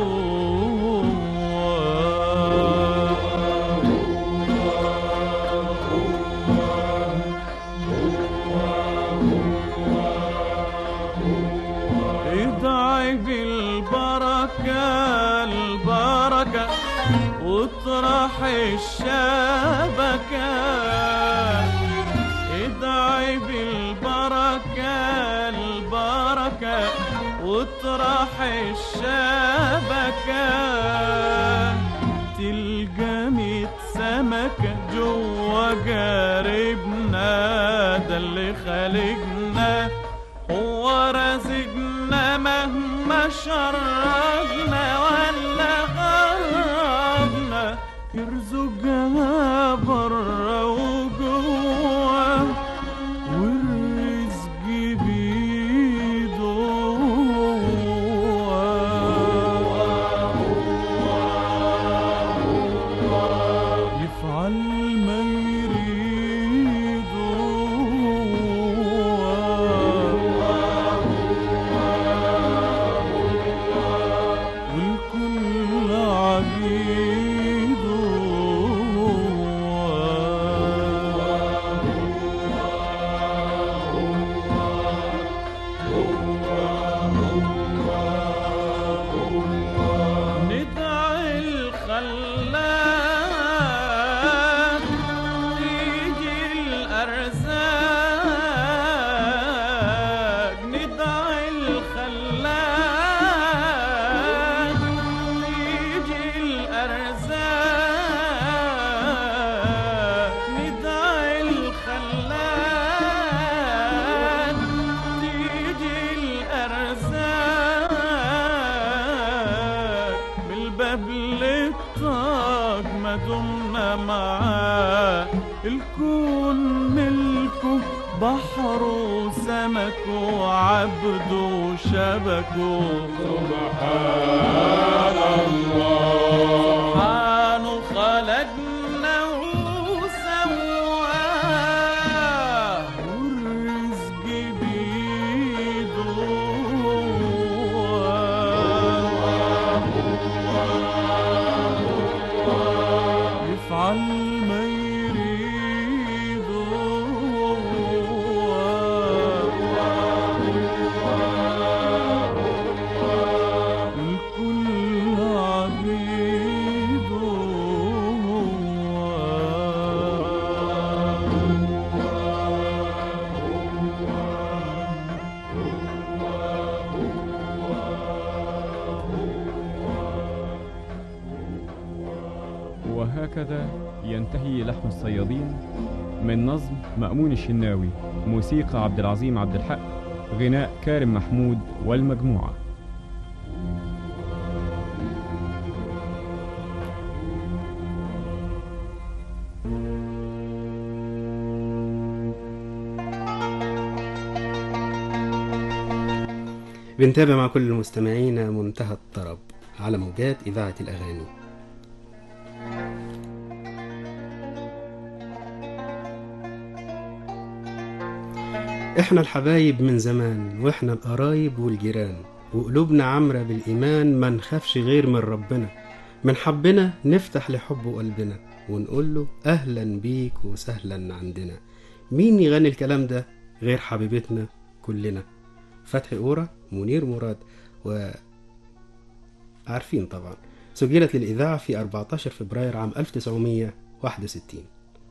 ادعي بالبركة البركة واطرح الشبكة ادعي بالبركة البركة واطرح الشبكة تلقى ميت سمكة جوا جاربنا ده اللي خالقنا هو رازقنا مهما شربنا ولا غربنا يرزقها برا وجوا والرزق بيده يفعل ما يريد والكل عبيد ندعي الخلاق تيجي الأرزاق ندعي الخلاق تيجي الأرزاق ندعي الخلاق تيجي الأرزاق بالباب للطاق ما دمنا معاه الكون ملكه بحر وسمك وعبد وشبك سبحان الله سبحانه خلقنا وسواه والرزق بيده يفعل ما يريد الكل عبيد وهكذا ينتهي لحن الصيادين من نظم مأمون الشناوي موسيقى عبد العظيم عبد الحق غناء كارم محمود والمجموعة بنتابع مع كل المستمعين منتهى الطرب على موجات إذاعة الأغاني احنا الحبايب من زمان واحنا القرايب والجيران وقلوبنا عمرة بالإيمان ما نخافش غير من ربنا من حبنا نفتح لحبه قلبنا ونقول له أهلا بيك وسهلا عندنا مين يغني الكلام ده غير حبيبتنا كلنا فتحي أورا منير مراد و عارفين طبعا سجلت للإذاعة في 14 فبراير عام 1961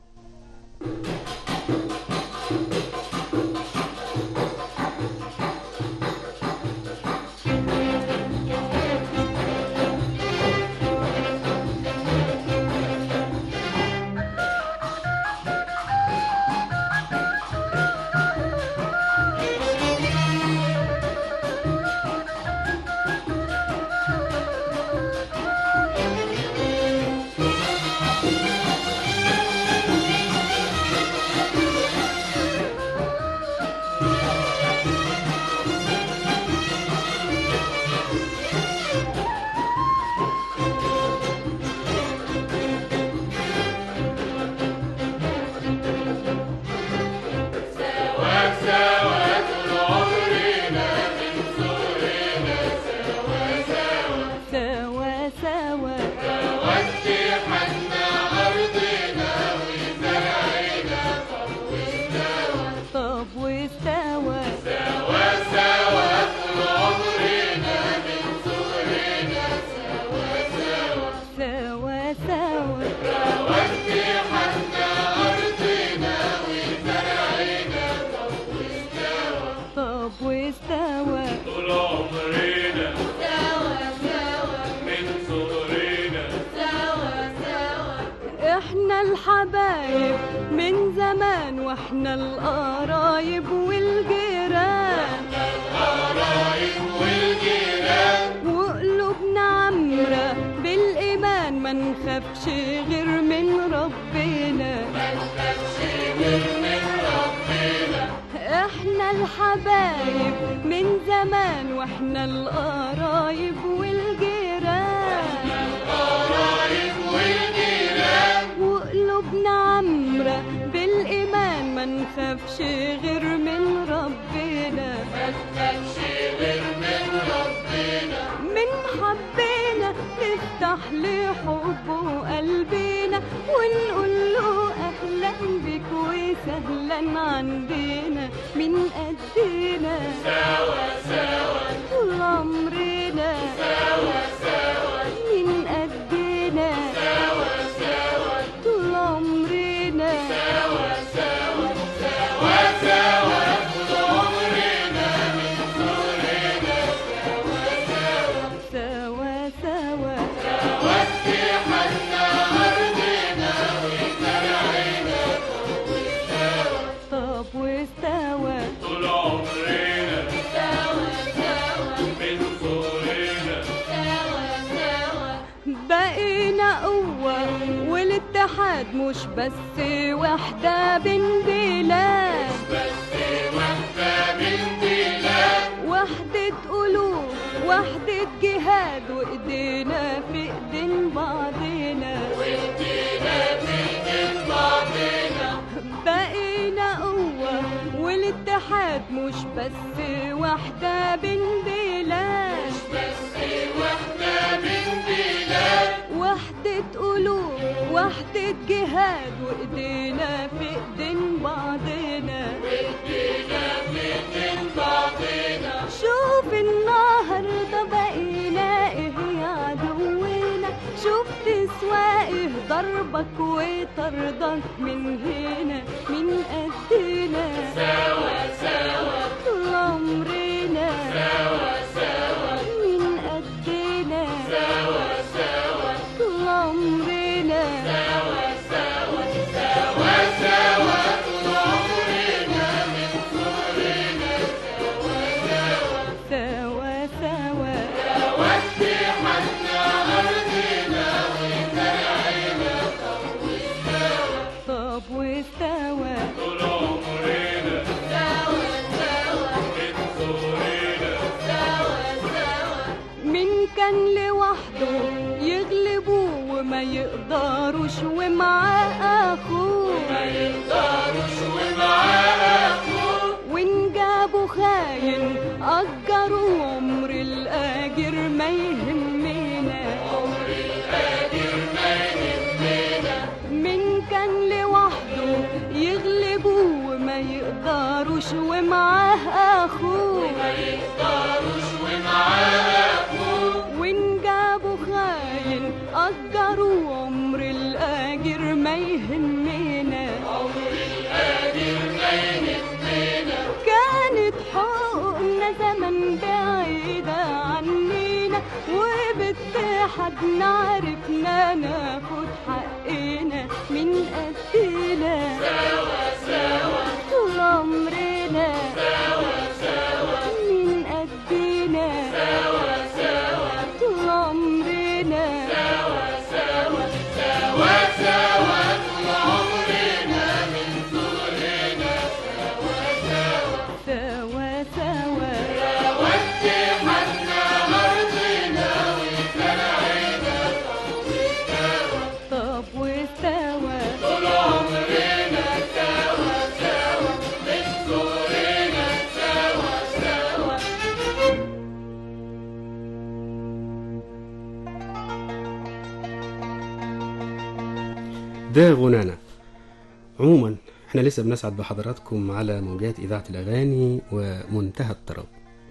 سوا سوا طول عمرنا من صغرنا سوا سوا سوا سوا ودي حنا أرضنا وزرعنا طب واستوى طب واستوى سوا سوا طول عمرنا من صغرنا سوا سوا سوا سوا ودي حنا أرضنا وزرعنا طب واستوى طب واستوى طول عمرنا سوا سوا من صغرنا سوا سوا احنا الحبايب من زمان واحنا القرايب والجيران القرايب والجيران وقلوبنا عمرة بالإيمان ما نخافش غير من ربنا ما نخافش غير من ربنا احنا الحبايب من زمان واحنا القرايب والجيران القرايب والجيران وقلوبنا عمرة بالإيمان ما نخافش غير من ربنا ما نخافش غير من ربنا من حبينا نفتح لحبه قلبنا ونقول له أهلا بك وسهلا عندنا من قدنا سوا سوا طول عمرنا سوا سوا من قدنا سوا سوا طول عمرنا سوا سوا سوا سوا طول عمرنا من صغرنا سوا سوا سوا سوا ودي حنا أرضنا وزرعنا طب واستوى طب واستوى طول عمرنا سوا سوا من صغرنا سوا سوا بقينا قوة والاتحاد مش بس وحدة بين بلاد بس وحدة من بلاد وحدة قلوب وحدة جهاد وإيدينا في إيدين بعضنا وإيدينا في إيدين بعضنا بقينا قوة والاتحاد مش بس وحدة بين بلاد بس وحدة من بلاد وحدة قلوب وحدة جهاد وإيدينا في إيدين بعضنا وإيدينا في إيدين بعضنا شوف النهاردة بقينا إيه يا عدونا شوف تسوى إيه ضربك وطردك من هنا من قدنا سوا سوا طول عمرنا سوا سوا من قدنا سوا سوا طول عمرنا سوا سوا سوا سوا طول عمرنا من صغرنا سوا سوا سوا سوا ودي حنا أرضنا وزرعنا طب واستوى طب واستوى طول عمرنا سوا سوا من صغرنا يقدروش ومعاه اخوه ما يقدروش ومعاه أخوه وان جابوا خاين اجروا عمر الاجر ما يهمنا عمر القادر ما يهمنا من كان لوحده يغلبوه وما يقدروش ومعاه اخوه ما يقدروش ومعاه أخوه وان جابوا خاين اجروا عمر الاجر ما يهمنا عمر القادر ما يهمنا كانت حقوقنا زمن بعيدة عنينا وباتحادنا عرفنا ناخد حقنا من قدنا سوا سوا طول عمرنا سوا سوا من قدنا سوا سوا طول عمرنا سوا سوا سوا سوا طول عمرنا من صغرنا سوا سوا سوا سوا سوا اتحدنا أرضنا وزرعنا طب واستوى طول عمرنا سوا سوا من صغرنا سوا سوا ده غنانا عموما احنا لسه بنسعد بحضراتكم على موجات إذاعة الأغاني ومنتهى الطرب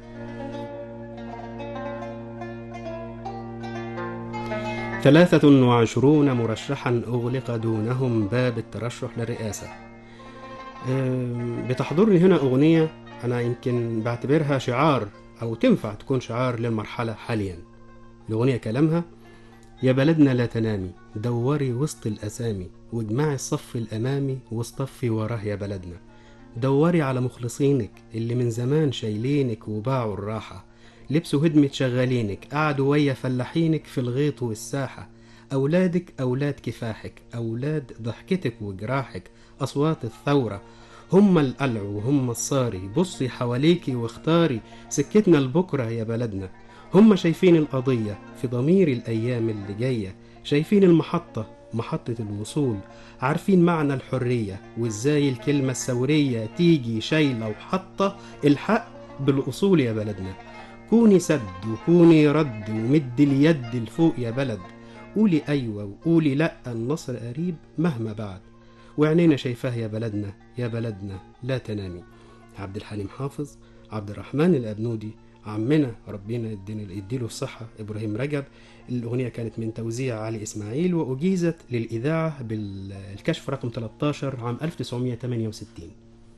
ثلاثة وعشرون مرشحا أغلق دونهم باب الترشح للرئاسة أم، بتحضرني هنا أغنية أنا يمكن بعتبرها شعار أو تنفع تكون شعار للمرحلة حاليا الأغنية كلامها يا بلدنا لا تنامي دوري وسط الأسامي واجمعي الصف الأمامي واصطفي وراه يا بلدنا دوري على مخلصينك اللي من زمان شايلينك وباعوا الراحة لبسوا هدمة شغالينك قعدوا ويا فلاحينك في الغيط والساحة أولادك أولاد كفاحك أولاد ضحكتك وجراحك أصوات الثورة هم القلع وهم الصاري بصي حواليكي واختاري سكتنا لبكرة يا بلدنا هم شايفين القضية في ضمير الأيام اللي جاية شايفين المحطة محطة الوصول عارفين معنى الحرية وإزاي الكلمة الثورية تيجي شايلة وحاطة الحق بالأصول يا بلدنا كوني سد وكوني رد ومد اليد لفوق يا بلد قولي أيوة وقولي لأ النصر قريب مهما بعد وعينينا شايفاه يا بلدنا يا بلدنا لا تنامي عبد الحليم حافظ عبد الرحمن الأبنودي عمنا ربنا يدينا- يديله الصحة إبراهيم رجب الأغنية كانت من توزيع علي إسماعيل وأجيزت للإذاعة بالكشف رقم 13 عام 1968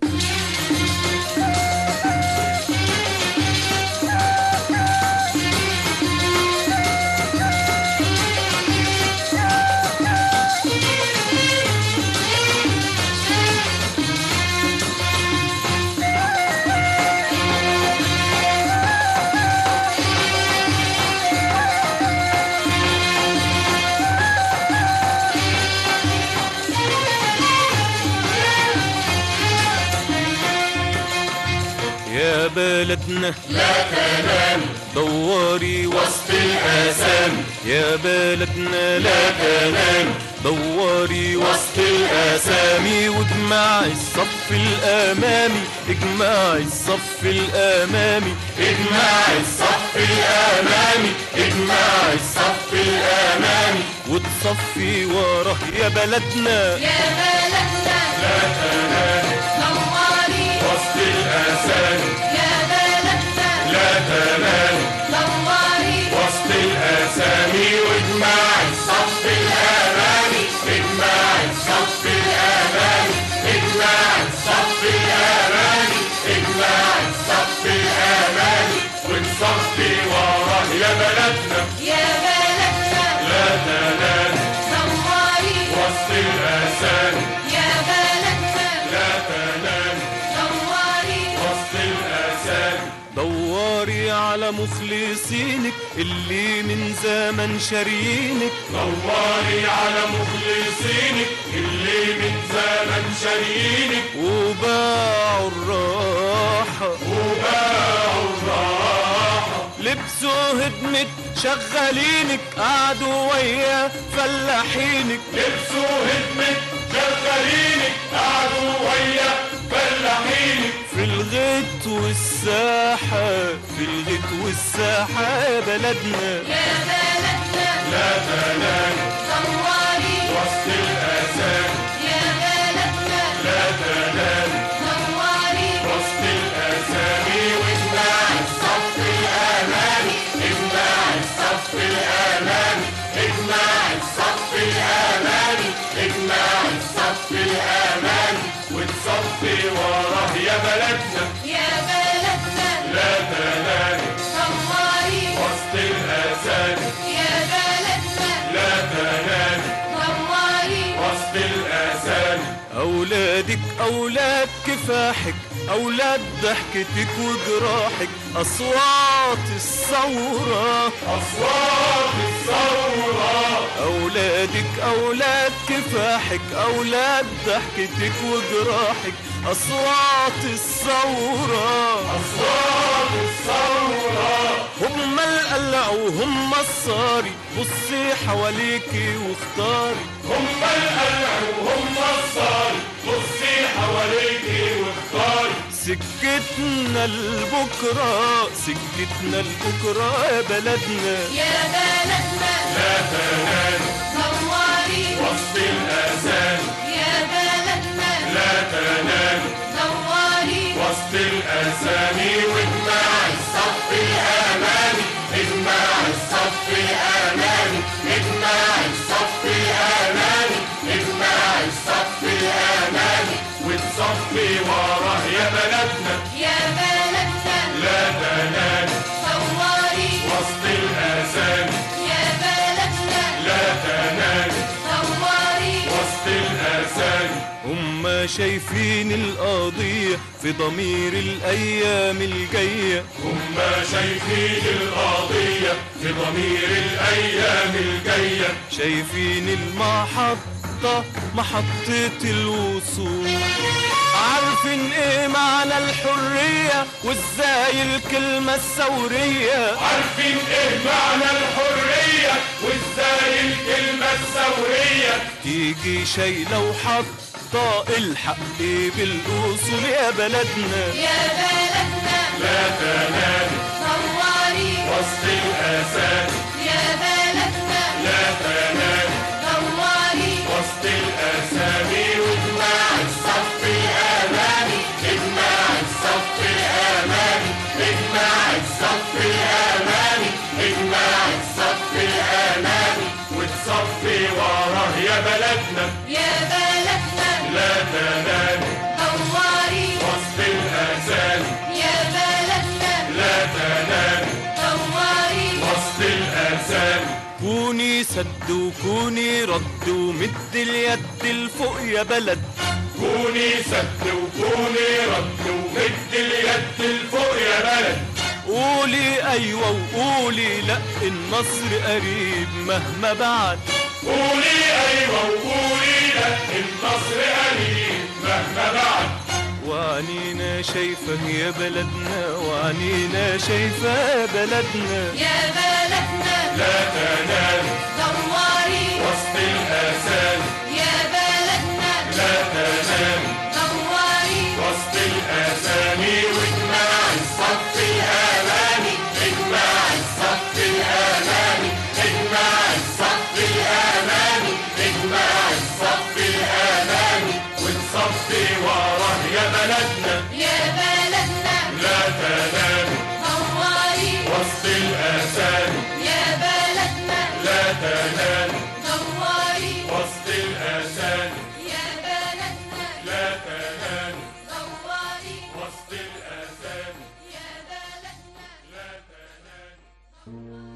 يا بلدنا لا تنام دوري وسط الآثام يا بلدنا لا تنام دوري وسط الأسامي واجمعي الصف الأمامي اجمعي الصف الأمامي اجمعي الصف الأمامي اجمعي الصف الأمامي وتصفي وراه يا بلدنا يا بلدنا لا تنام نوري وسط الآثام يا بلدنا لا تنام نوري وسط الأسامي واجمعي الصف الأمامي اجمعي الصف الأمامي اجمعي الصف الأمامي اجمعي الصف الأمامي ونصفي وراه يا بلدنا يا بلدنا لا تنام نوري وسط الأسامي يا بلدنا لا تنام نوري وسط الأسامي دوري على مخلصينك اللي من زمن شاريينك دوري على مخلصينك اللي من زمن شاريينك وباعوا الراحة وباعوا الراحة لبسوا هدمة شغالينك قعدوا ويا فلاحينك لبسوا هدمة شغالينك قعدوا ويا فلاحينك في الغيط والساحة في الغيط والساحة يا بلدنا يا بلدنا لا تنام نوري وسط الأذان يا بلدنا لا تنام نوري وسط الأسامي واجمع الصف الأمامي اجمع الصف الأمامي اجمع الصف الأمامي اجمع الصف الأمامي وتصفي وراه يا بلدنا يا بلدنا لا تنام نوري وسط الأسامي يا بلدنا لا تنام نوري وسط الأسامي أولادك أولاد كفاحك أولاد ضحكتك وجراحك أصوات الثورة أصوات الثورة أولادك أولاد كفاحك أولاد ضحكتك وجراحك أصوات الثورة أصوات الثورة هم القلع وهم الصاري بصي حواليكي واختاري هم القلع وهم الصار بصي حواليكي واختاري سكتنا لبكرة سكتنا لبكرة يا بلدنا يا بلدنا لا تنام نوري وسط الأذان يا بلدنا لا تنام نوري وسط الأسامي واجمع الصف الأمامي اجمع الصف الأمامي اجمع الصف الأمامي اجمع الصف الأمامي وتصفي وراه يا بلدنا يا بلدنا لا تنام نوري وسط الأسامي يا بلدنا لا تنام نوري وسط الأسامي هم شايفين القضية في ضمير الأيام الجاية هم شايفين القضية في ضمير الأيام الجاية شايفين المحطة محطة الوصول عارفين ايه معنى الحرية وازاي الكلمة الثورية عارفين ايه معنى الحرية وازاي الكلمة الثورية تيجي شايلة وحاطة الحق بالأصول يا بلدنا يا بلدنا لا تنام نوري وسط الأسامي يا بلدنا لا تنام نوري وسط الأسامي واجمع الصف الأمامي اجمع الصف الأمامي اجمع الصف الأمامي اجمع الصف الأمامي وتصفي وراه يا بلدنا يا بلدنا لا تنام نوري وسط الأسامي يا بلدنا لا تنام نوري وسط الأسامي كوني سد وكوني رد ومد اليد لفوق يا بلد كوني سد وكوني رد ومد اليد لفوق يا بلد قولي ايوه وقولي لا النصر قريب مهما بعد قولي ايوه وقولي لا النصر قريب مهما بعد وعنينا شايفة يا بلدنا وعنينا شايفة يا بلدنا يا بلدنا لا تنام نوري وسط الاسامي يا بلدنا لا تنام نوري وسط الاسامي واجمع الصف الامامي اجمع الصف الامامي اجمع الصف الامامي اجمع الصف الامامي وتصفي وراه يا بلدنا يا بلدنا لا تنام نوري وسط الاسامي يا بلدنا لا تنام نوري وسط الاسامي يا بلدنا لا تنام نوري وسط الاسامي يا بلدنا لا تنام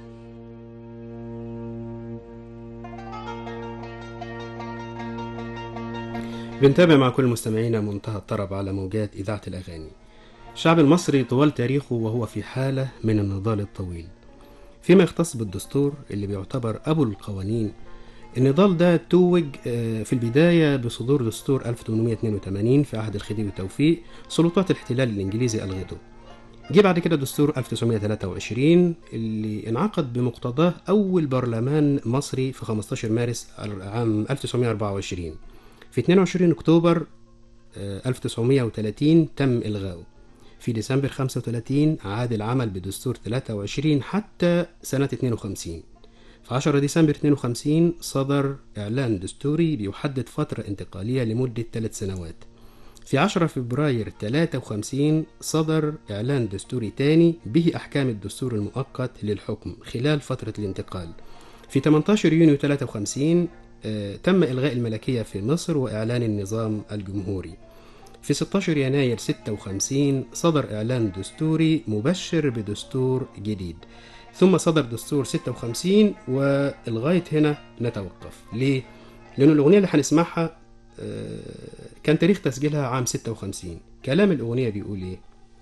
بنتابع مع كل مستمعينا منتهى الطرب على موجات إذاعة الأغاني الشعب المصري طوال تاريخه وهو في حالة من النضال الطويل فيما يختص بالدستور اللي بيعتبر أبو القوانين النضال ده توج آه، في البداية بصدور دستور 1882 في عهد الخديوي توفيق سلطات الاحتلال الإنجليزي ألغته جه بعد كده دستور 1923 اللي انعقد بمقتضاه أول برلمان مصري في 15 مارس عام 1924 في 22 أكتوبر آه، 1930 تم إلغاؤه في ديسمبر 35 عاد العمل بدستور 23 حتى سنة 52 في 10 ديسمبر 52 صدر إعلان دستوري بيحدد فترة انتقالية لمدة ثلاث سنوات في 10 فبراير 53 صدر إعلان دستوري تاني به أحكام الدستور المؤقت للحكم خلال فترة الانتقال في 18 يونيو 53 آه، تم إلغاء الملكية في مصر وإعلان النظام الجمهوري في 16 يناير 56 صدر إعلان دستوري مبشر بدستور جديد ثم صدر دستور 56 ولغاية هنا نتوقف ليه؟ لأن الأغنية اللي هنسمعها آه، كان تاريخ تسجيلها عام 56 كلام الأغنية بيقول إيه؟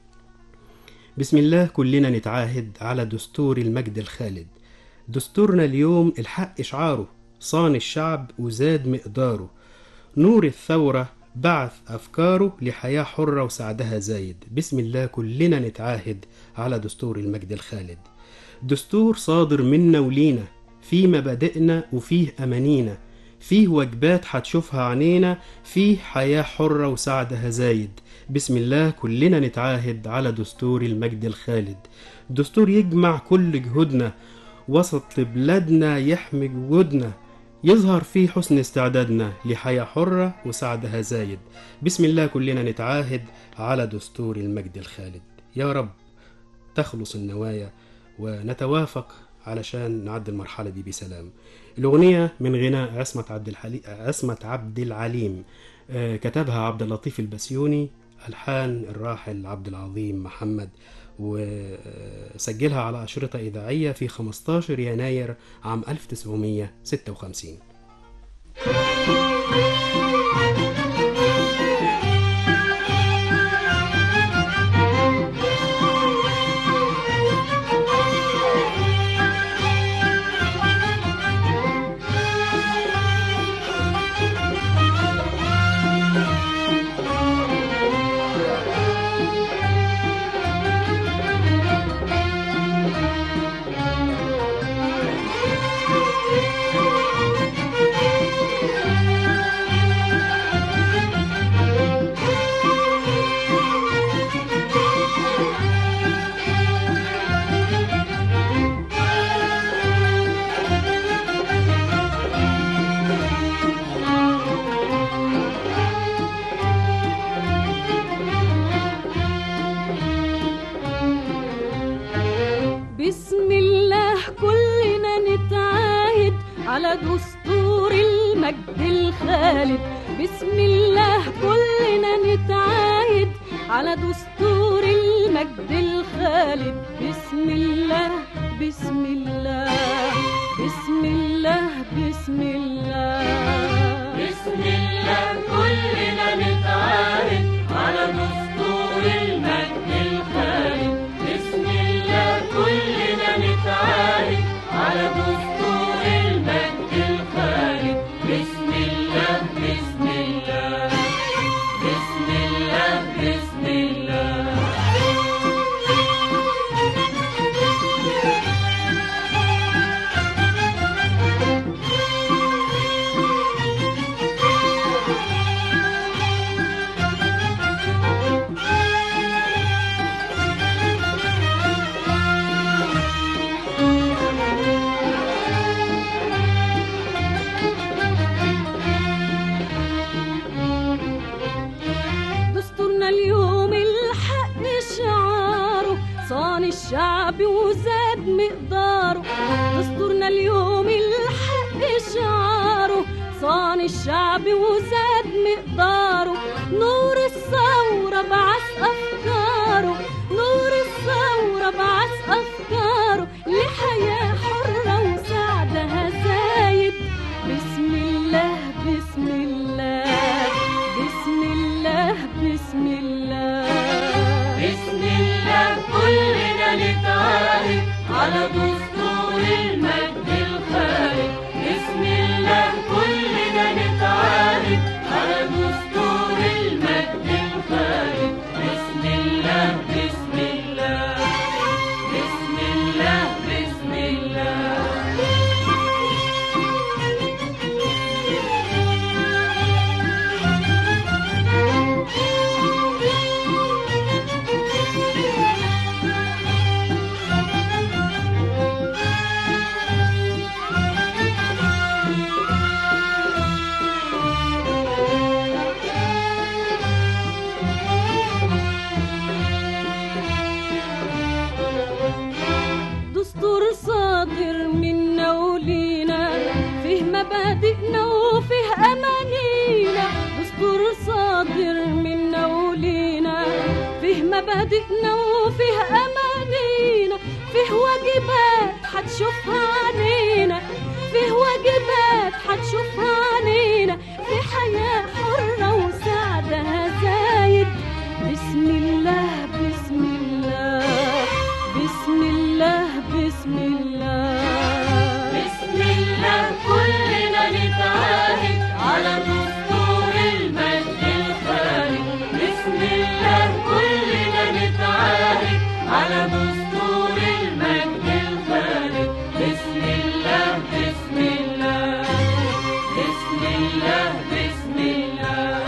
بسم الله كلنا نتعاهد على دستور المجد الخالد دستورنا اليوم الحق إشعاره صان الشعب وزاد مقداره نور الثورة بعث أفكاره لحياة حرة وسعدها زايد بسم الله كلنا نتعاهد على دستور المجد الخالد دستور صادر منا ولينا فيه مبادئنا وفيه أمانينا فيه واجبات هتشوفها عينينا فيه حياة حرة وسعدها زايد بسم الله كلنا نتعاهد على دستور المجد الخالد دستور يجمع كل جهودنا وسط بلادنا يحمي جهودنا يظهر فيه حسن استعدادنا لحياة حرة وسعدها زايد بسم الله كلنا نتعاهد على دستور المجد الخالد يا رب تخلص النوايا ونتوافق علشان نعدي المرحلة دي بسلام الأغنية من غناء عصمة عبد الحليم عصمة عبد العليم آه، كتبها عبد اللطيف البسيوني ألحان الراحل عبد العظيم محمد وسجلها على أشرطة إذاعية في 15 يناير عام 1956 بسم الله كلنا نتعاهد على دستور المجد الخالد بسم الله كلنا نتعاهد على دستور المجد الخالد بسم الله بسم الله بسم الله بسم الله بسم الله كلنا نتعاهد على دستور المجد الخالد بسم الله كلنا نتعاهد على دستور المجد الخالد بسم الله بسم الله بسم الله بسم الله دستورنا اليوم الحق شعاره صان الشعب وزاد مقداره دستورنا اليوم الحق شعاره صان الشعب وزاد مقداره نور الثورة بعث أفكاره نور الثورة بعث أفكاره لحياة حرة وسعدها زايد بسم الله بسم الله بسم الله بسم الله بسم الله كلنا نتعاهد على دستور المجد الخالد بسم الله كلنا نتعاهد على دستور المجد الخالد بسم الله بسم الله مبادئنا وفيه أمانينا فيه واجبات هتشوفها عنينا فيه واجبات هتشوفها عنينا في حياة حرة وسعدها زايد بسم الله بسم الله بسم الله بسم الله بسم الله كلنا نتعاهد على دستور المجد الخالد بسم الله كلنا نتعاهد على دستور المجد الخالد بسم الله بسم الله بسم الله بسم الله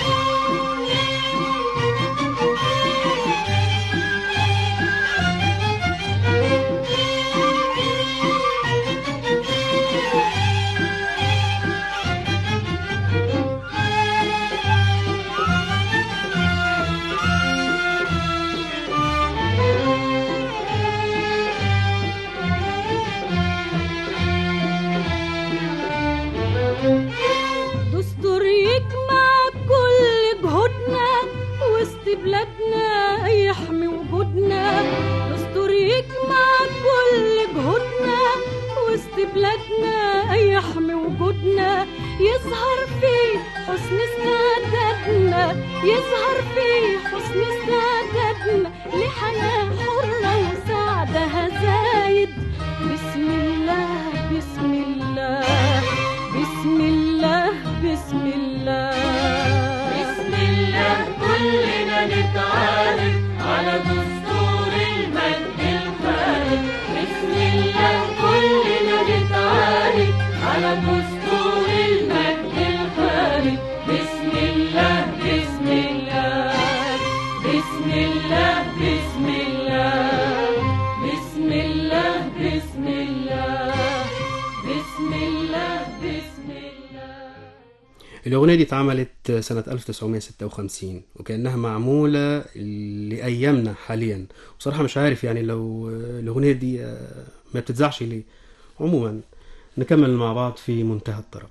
دستور يجمع كل جهودنا وسط بلادنا يحمي وجودنا دستور يجمع كل جهودنا وسط بلادنا يحمي وجودنا يظهر فيه حسن استعدادنا يظهر فيه حسن استعدادنا لحياة حرة وسعدها زايد بسم الله بسم الله بسم الله بسم الله بسم الله كلنا نتعاهد على دستور المجد الخالد بسم الله كلنا نتعاهد على دستور المجد الخالد بسم الله بسم الله بسم الله بسم الله بسم الله بسم الله بسم الله بسم الله الأغنية دي اتعملت سنة 1956 وكأنها معمولة لأيامنا حاليا بصراحة مش عارف يعني لو الأغنية دي ما بتتذاعش ليه عموما نكمل مع بعض في منتهى الطرب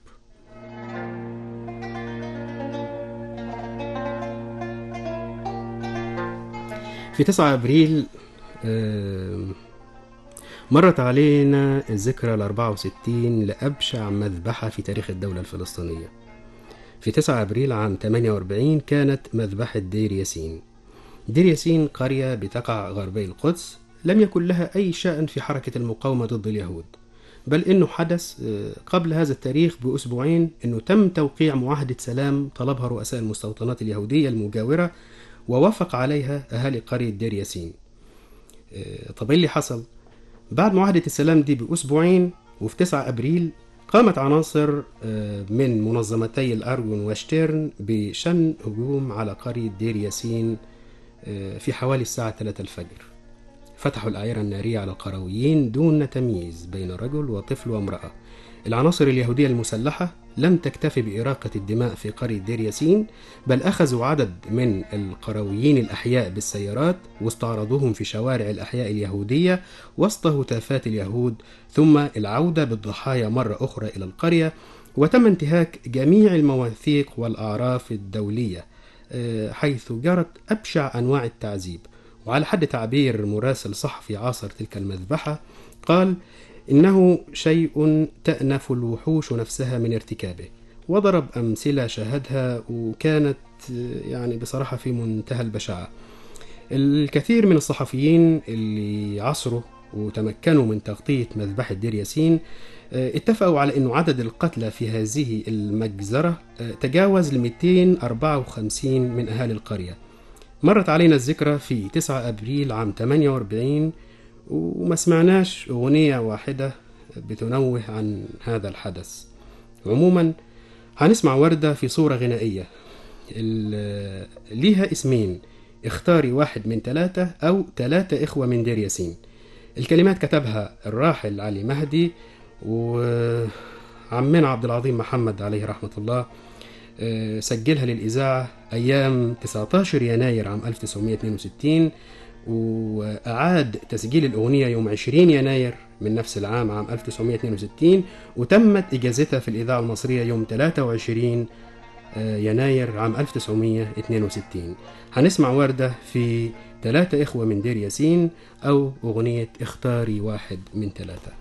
في 9 أبريل آه، مرت علينا الذكرى ال 64 لأبشع مذبحة في تاريخ الدولة الفلسطينية في 9 أبريل عام 48 كانت مذبحة دير ياسين دير ياسين قرية بتقع غربي القدس لم يكن لها أي شأن في حركة المقاومة ضد اليهود بل إنه حدث آه، قبل هذا التاريخ بأسبوعين إنه تم توقيع معاهدة سلام طلبها رؤساء المستوطنات اليهودية المجاورة ووافق عليها أهالي قرية دير ياسين آه، طب إيه اللي حصل؟ بعد معاهدة السلام دي بأسبوعين وفي 9 أبريل قامت عناصر آه، من منظمتي الأرجون وشتيرن بشن هجوم على قرية دير ياسين آه، في حوالي الساعة 3 الفجر فتحوا الأعيرة النارية على القرويين دون تمييز بين رجل وطفل وامرأة العناصر اليهودية المسلحة لم تكتفي بإراقة الدماء في قرية دير ياسين بل أخذوا عدد من القرويين الأحياء بالسيارات واستعرضوهم في شوارع الأحياء اليهودية وسط هتافات اليهود ثم العودة بالضحايا مرة أخرى إلى القرية وتم انتهاك جميع المواثيق والأعراف الدولية آه، حيث جرت أبشع أنواع التعذيب وعلى حد تعبير مراسل صحفي عاصر تلك المذبحة قال إنه شيء تأنف الوحوش نفسها من ارتكابه وضرب أمثلة شاهدها وكانت آه، يعني بصراحة في منتهى البشاعة الكثير من الصحفيين اللي عصروا وتمكنوا من تغطية مذبحة دير ياسين آه، اتفقوا على أنه عدد القتلى في هذه المجزرة آه، تجاوز ل 254 من أهالي القرية مرت علينا الذكرى في 9 أبريل عام 48 وما سمعناش أغنية واحدة بتنوه عن هذا الحدث عموما هنسمع وردة في صورة غنائية ال- ليها اسمين اختاري واحد من ثلاثة أو ثلاثة إخوة من دير ياسين الكلمات كتبها الراحل علي مهدي وعمنا عبد العظيم محمد عليه رحمة الله آه، سجلها للإذاعة أيام 19 يناير عام 1962 وأعاد تسجيل الأغنية يوم 20 يناير من نفس العام عام 1962 وتمت إجازتها في الإذاعة المصرية يوم 23 آه، يناير عام 1962 هنسمع وردة في ثلاثة إخوة من دير ياسين أو أغنية اختاري واحد من ثلاثة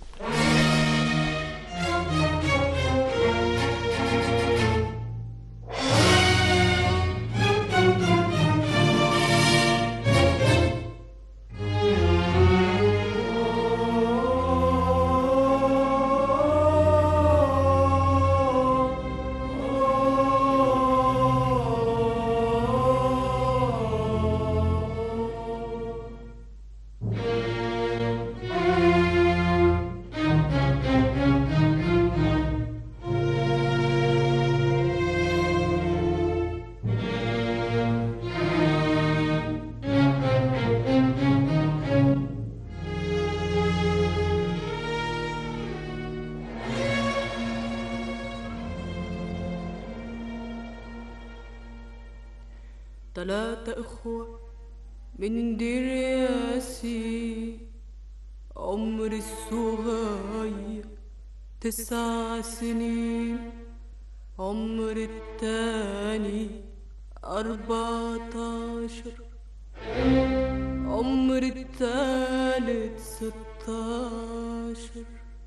تلاتة إخوة من دير ياسين عمر الصغير تسع سنين عمر التاني أربعتاشر عمر التالت ستاشر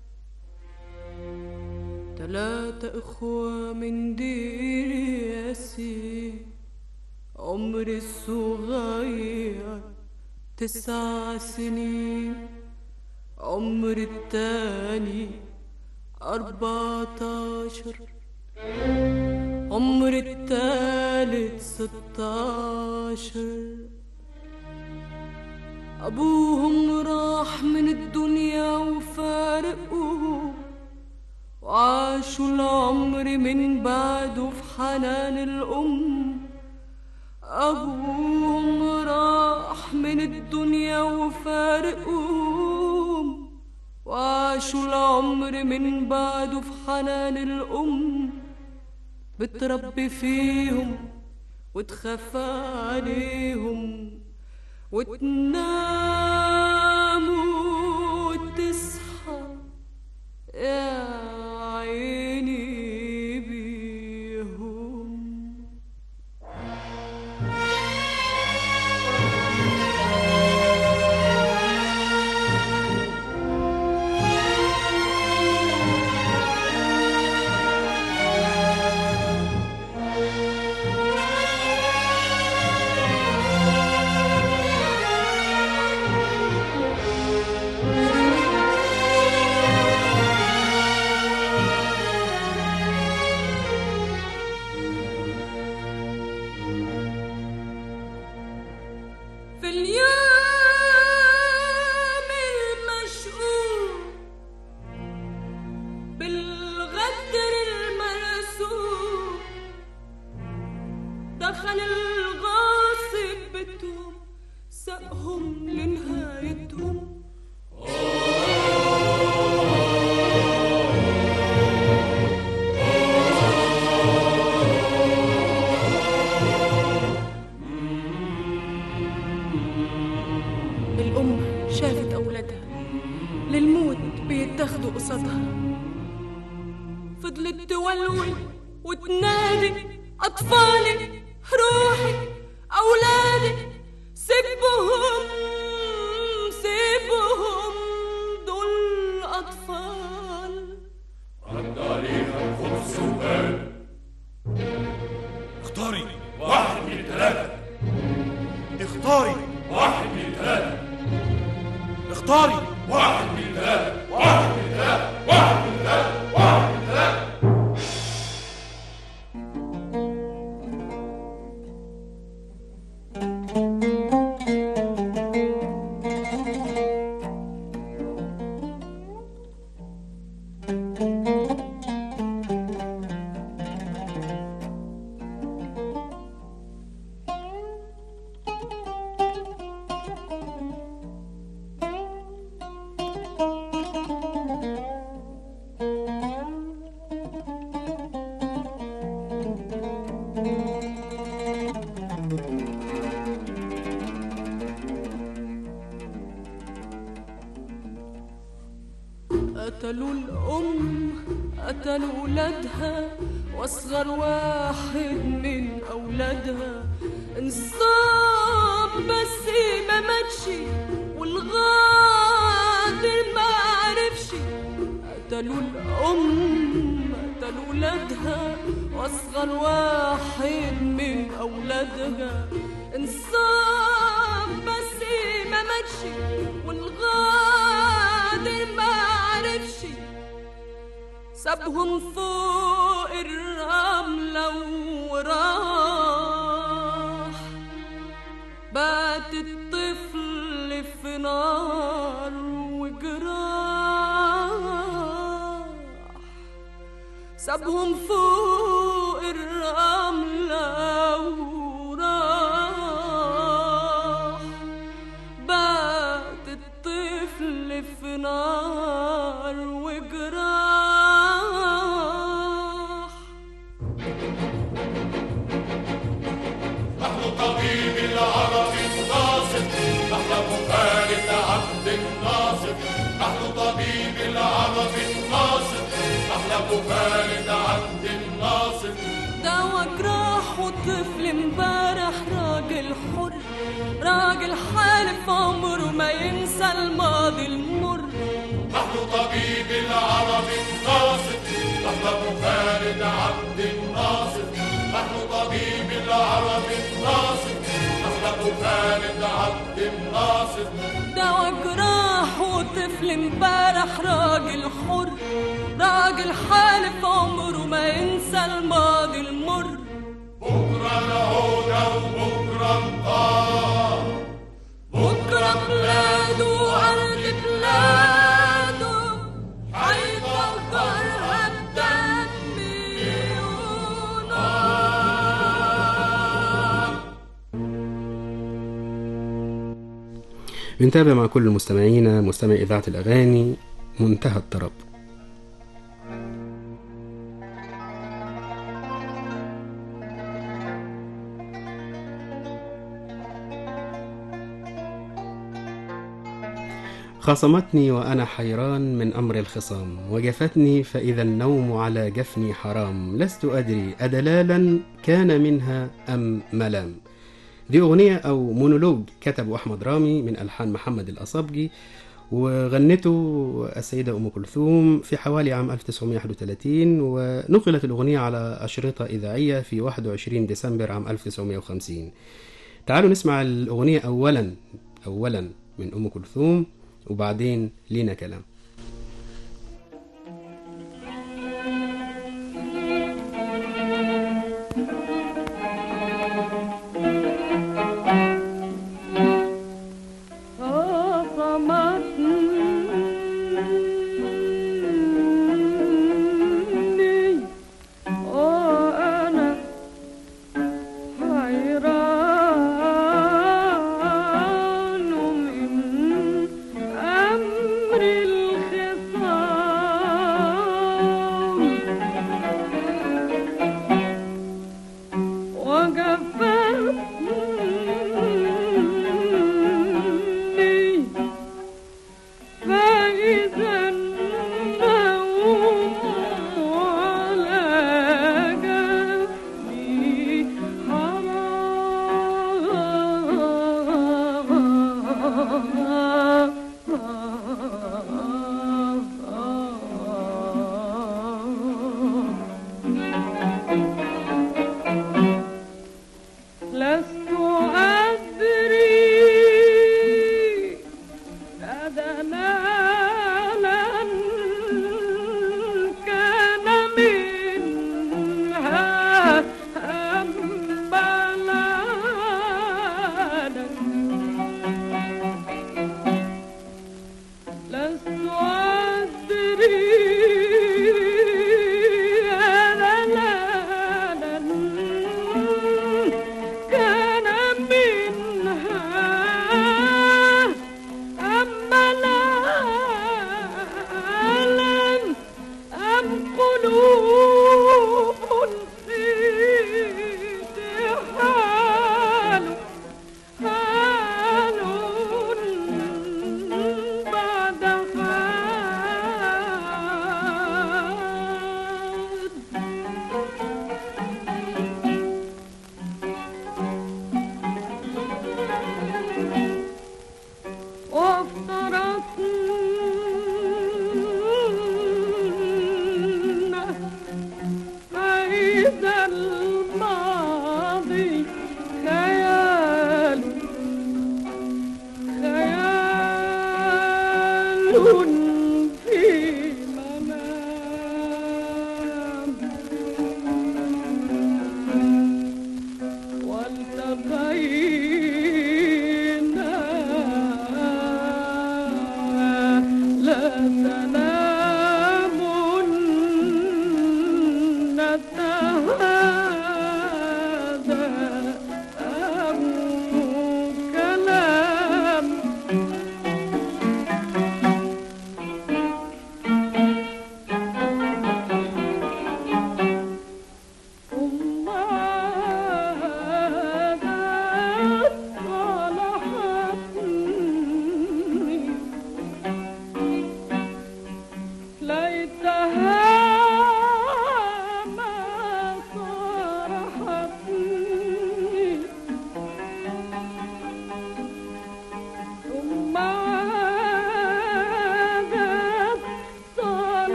تلاتة إخوة من دير ياسين عمر الصغير تسع سنين عمر التاني أربعتاشر عمر التالت ستاشر أبوهم راح من الدنيا وفارقهم وعاشوا العمر من بعده في حنان الأم أبوهم راح من الدنيا وفارقهم وعاشوا العمر من بعده في حنان الأم بتربي فيهم وتخاف عليهم وتنام وتصحى يا عيني بيهم في اليوم المشؤوم بالغدر المرسوم دخل الغاصب بيتهم سقهم لنهايتهم الأم شافت أولادها للموت بيتاخدوا قصادها فضلت تولول وتنادي أطفالي روحي أولادي سيبهم سيبهم دول أطفال رد عليها القدس وقال اختاري واحد من ثلاثة اختاري واحد من ثلاثة اختاري واحد من ثلاثة واحد من ثلاثة واحد من ثلاثة واحد من ثلاثة أولادها وأصغر واحد من أولادها انصاب بس ما ماتش والغادر ما عرفش قتلوا الأم قتلوا ولادها وأصغر واحد من أولادها انصاب بس ما ماتش والغادر ما عرفش سابهم فوق الرملة وراح بات الطفل في نار وجراح سابهم فوق الرملة وراح بات الطفل في نار وجراح نحن طبيب العرب الناصر نحلم خالد عبد الناصر نحن طبيب العرب الناصر نحلم خالد عبد الناصر دوا جراح وطفل امبارح راجل حر راجل حالف عمره ما ينسى الماضي المر نحن طبيب العرب الناصر نحلم خالد عبد الناصر نحن طبيب العرب الناصر نحلم خالد عبد الناصر دوا جراح وطفل امبارح راجل حر راجل حالف عمره ما ينسى الماضي المر بكرة العودة وبكرة الطار بكرة بلاده وأرض بلاده هيفكرها بدم ونار بنتابع مع كل المستمعين مستمع إذاعة الأغاني منتهى الطرب خصمتني وأنا حيران من أمر الخصام وجفتني فإذا النوم على جفني حرام لست أدري أدلالا كان منها أم ملام دي أغنية أو مونولوج كتبه أحمد رامي من ألحان محمد الأصابجي وغنته السيدة أم كلثوم في حوالي عام 1931 ونقلت الأغنية على أشرطة إذاعية في 21 ديسمبر عام 1950 تعالوا نسمع الأغنية أولا أولا من أم كلثوم وبعدين لينا كلام خصمتني وأنا حيران من أمر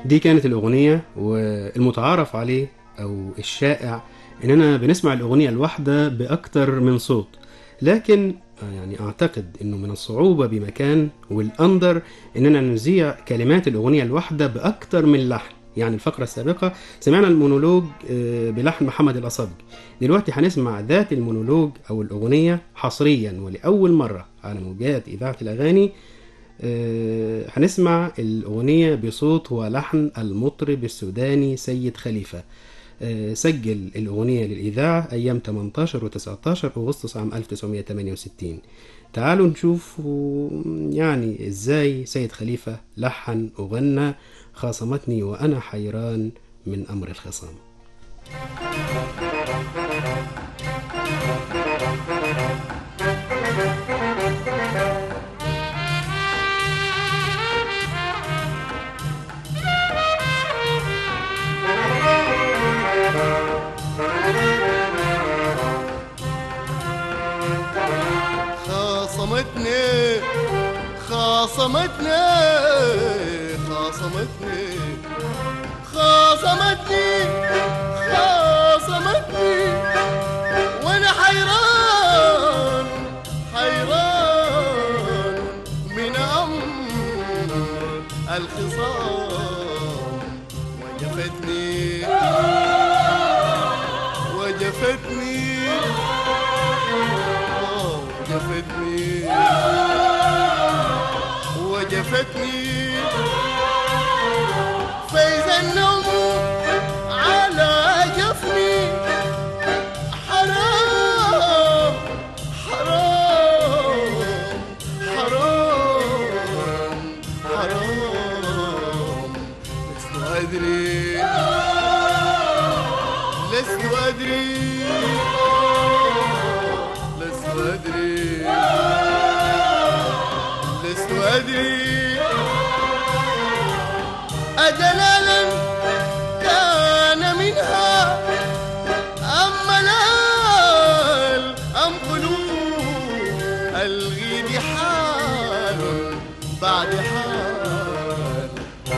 دي كانت الأغنية والمتعارف عليه أو الشائع إننا بنسمع الأغنية الواحدة بأكتر من صوت لكن آه، يعني أعتقد إنه من الصعوبة بمكان والأندر إننا نذيع كلمات الأغنية الواحدة بأكتر من لحن يعني الفقرة السابقة سمعنا المونولوج آه، بلحن محمد الأصبج دلوقتي هنسمع ذات المونولوج أو الأغنية حصريا ولأول مرة على موجات إذاعة الأغاني آه، هنسمع الأغنية بصوت ولحن المطرب السوداني سيد خليفة آه، سجل الأغنية للإذاعة أيام 18 و 19 أغسطس عام 1968 تعالوا نشوف يعني إزاي سيد خليفة لحن وغنى خاصمتني وأنا حيران من أمر الخصام خاصمتني خاصمتني خاصمتني خاصمتني خاصمتني وانا حيران حيران من امر الخصام وجفتني وجفتني وجفتني وجفتني فإذا النوم على جفني حرام حرام حرام حرام لست أدري لست أدري لست أدري لست أدري أدلالا كان منها أم ملال أم قلوب الغيد حال بعد حال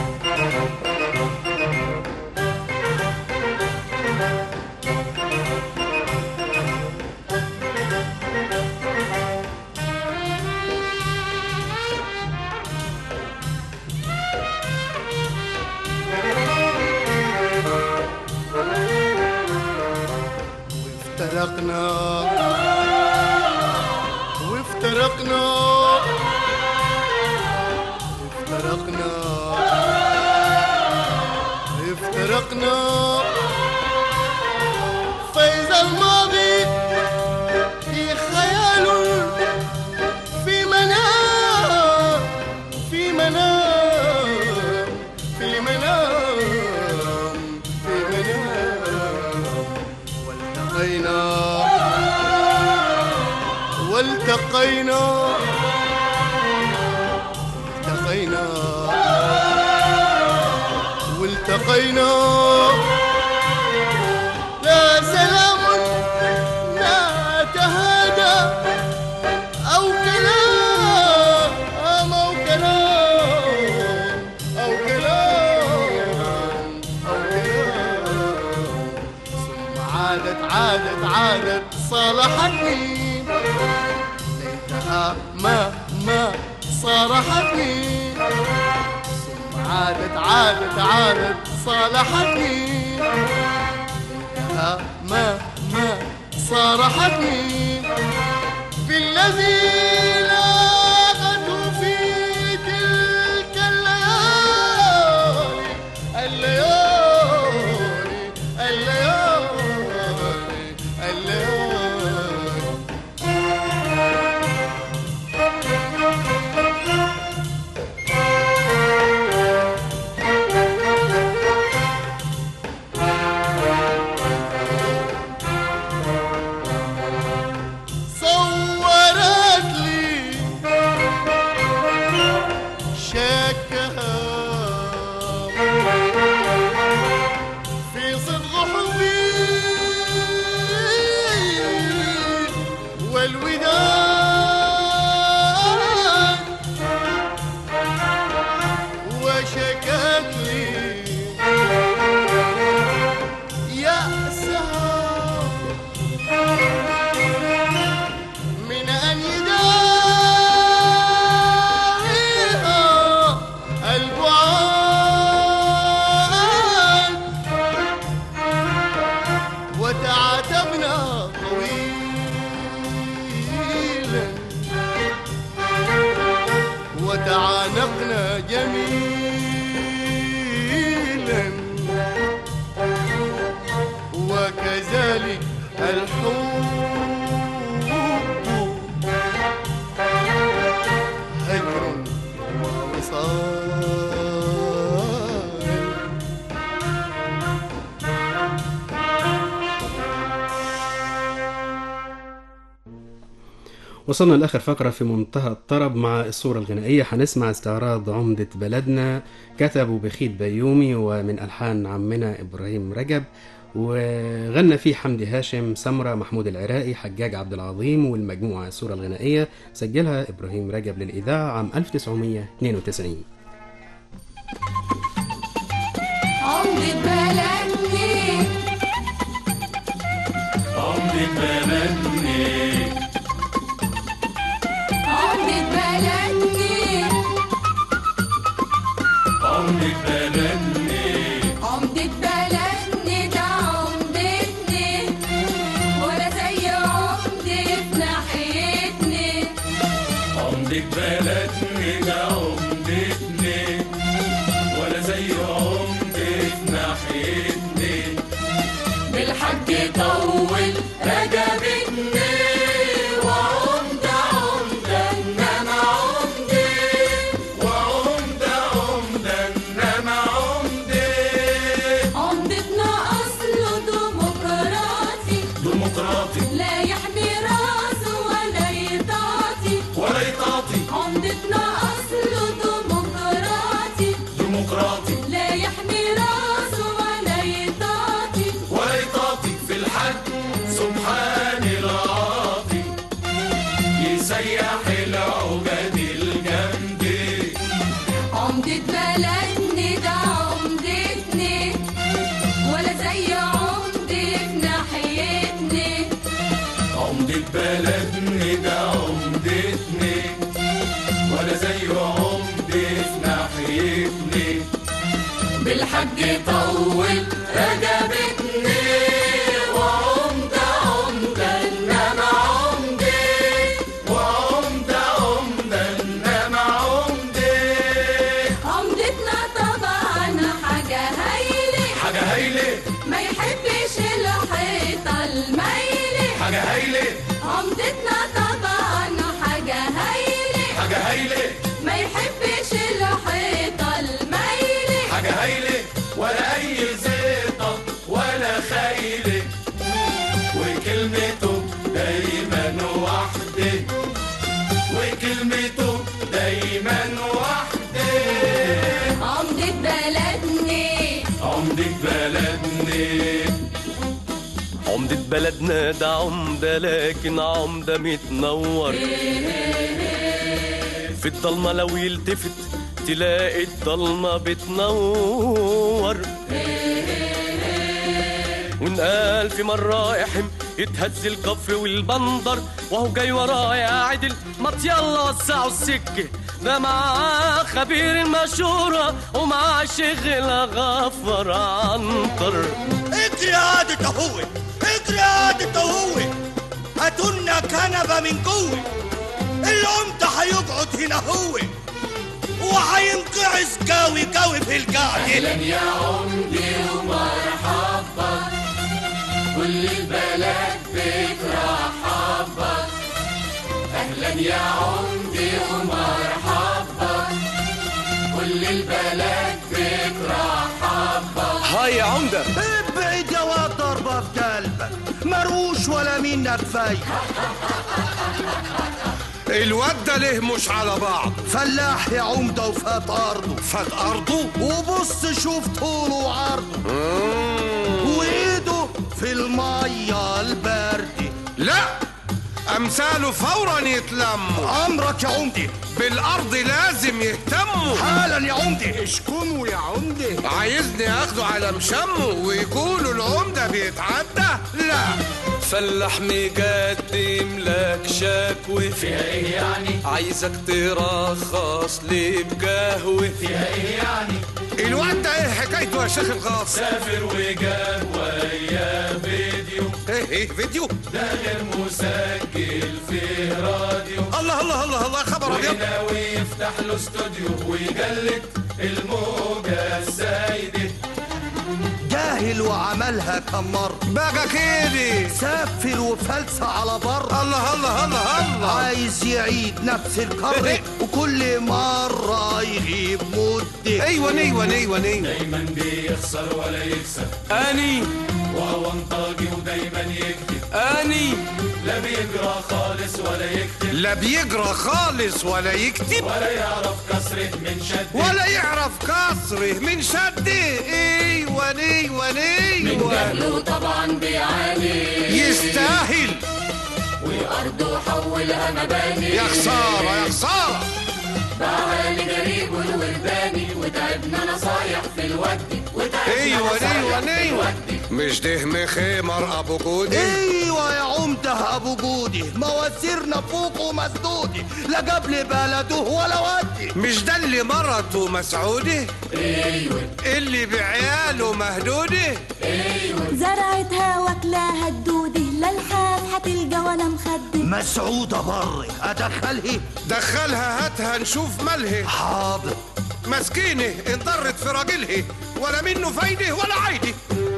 وافترقنا وافترقنا افترقنا افترقنا فإذا الماضي في خيال في منام في منام في منام في منام والتقينا والتقينا التقينا والتقينا لا سلام لا تهادى أو كلام أو كلام أو كلام أو كلام ثم عادت عادت عادت صالحتني ليتها ما ما صارحتني ثم عادت عادت عادت صالحتني ليتها ما ما صارحتني بالذي لاقته في تلك الليالي الليالي الليالي الليالي صورت لي شكها في صدق حبي والوداد وشكت لي وصلنا لاخر فقره في منتهى الطرب مع الصوره الغنائيه هنسمع استعراض عمده بلدنا كتبه بخيت بيومي ومن الحان عمنا ابراهيم رجب وغنى فيه حمدي هاشم سمرة محمود العراقي حجاج عبد العظيم والمجموعة الصورة الغنائية سجلها إبراهيم رجب للإذاعة عام 1992 عمدة بلدني عمدة بلدني عمدة بلدني عمدة بلدني عمدة بلدني ده عمدتني ولا زي عمدة في ناحيتني عمدة بلدني ده عمدتني ولا زي عمدة في ناحيتني بالحج طول رجبتني وعمدة عمدة انما عمدة وعمدة عمدة انما عمدة عمدتنا أصله ديمقراطي ديمقراطي لا يحمي راسه ولا يطاطي ولا يطاطي عمدتنا أصله ديمقراطي ديمقراطي لا يحمي راسه ولا يطاطي ولا يطاطي في الحج سبحان العاطي يسيح العباد الجامدة عمدة بلدني ده عمدتني ولا زي عمدة في ناحيتني عمدة بلدني ده عمدتني ولا زي عمدة في ناحيتني بالحج طول رجبتني وعمدة عمدة انما عمدة وعمدة عمدة انما عمدة عمدتنا طبعا حاجة هايلة حاجة هايلة ما يحبش الحيطة المايلة حاجة هايلة عمدتنا طبعا حاجة هايلة حاجة هايلة ما يحبش الحيطة المايلة حاجة هايلة ولا أي زيطة ولا خيلة وكلمته دايما وحدة وكلمته دايما وحدة عمدة بلدني عمدة بلدني عمدة بلدنا ده عمدة لكن عمدة متنور في الضلمة لو يلتفت تلاقي الضلمة بتنور ونقال في مرة احم يتهز الكف والبندر وهو جاي وراه يا عدل ما يلا وسعوا السكة ده مع خبير المشورة ومع شغل غفر عنتر اجري يا عادة هو اجري يا عادة هو هاتولنا كنبة من جوه العمدة هيقعد هنا هو وهينقعس قوي قوي في القعدة أهلا يا عمدي ومرحبا كل البلد بترحبك أهلا يا عمدي ومرحبا كل البلد بترحبك هاي يا عمدة ابعد يا واد ضربة في قلبك مروش ولا منك فايدة الواد ده ليه مش على بعض فلاح يا عمدة وفات أرضه فات أرضه وبص شوف طوله وعرضه وإيده في المية الباردة لا أمثاله فورا يتلموا أمرك يا عمدة بالأرض لازم يهتموا حالا يا عمدة اشكنوا يا عمدة عايزني اخده على مشمه ويقولوا العمدة بيتعدى لا فلاح مقدم لك شكوى فيها ايه يعني عايزك ترخص لي بقهوة فيها ايه يعني الواد ده ايه حكايته يا شيخ الغاص سافر وجاب ويا فيديو ايه ايه فيديو ده غير مسجل فيه راديو الله الله الله الله خبر ابيض وناوي يفتح له استوديو ويجلد الموجة السايدة جاهل وعملها كم مرة بقى كده سافر وفلسة على بر الله الله الله الله عايز يعيد نفس الكرة وكل مرة يغيب مدة ايوه ايوه ايوه ايوه دايما بيخسر ولا يكسب أني وهو انطاجي ودايما يكتب اني لا بيجرى خالص ولا يكتب لا بيجرى خالص ولا يكتب ولا يعرف كسرة من شد ولا يعرف كسره من شده ايوه ايوه من ايوه جهله طبعا بيعاني يستاهل وأرضه حولها مباني يا خساره يا خساره بعاني جريب والورداني وتعبنا نصايح في الود وتعبنا ايوه نصايح ايوه في ايوه الود مش ده مخمر ابو جودي ايوه يا عمده ابو جودي مواسيرنا فوق ومسدودي لا جاب بلده ولا ودي مش ده اللي مرته مسعودي ايوه اللي بعياله مهدودي زرعتها واكلاها الدودي لا الحاف هتلقى ولا مخدي مسعوده بري ادخله دخلها هاتها نشوف مالها حاضر مسكينه انضرت في راجلها ولا منه فايده ولا عايده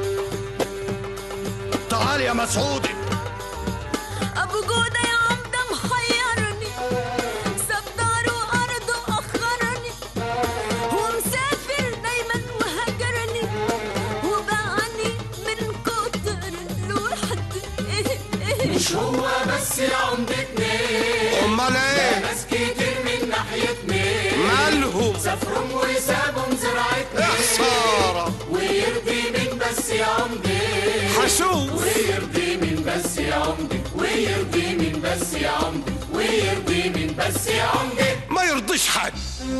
تعال يا مسعودي ابو جودة يا عمدة محيرني ساب داره وارضه اخرني ومسافر دايما وهجرني وبعني من كتر الوحد مش هو بس يا عمدتنا امال ايه ناس كتير من ناحيتنا مالهم سافرهم وسابهم زراعتنا يا خساره ويرضي من بس يا عمدي حشوف ويرضي من بس يا عمدي ويرضي من بس يا عمدي ويرضي من بس يا عمدي ما يرضيش حد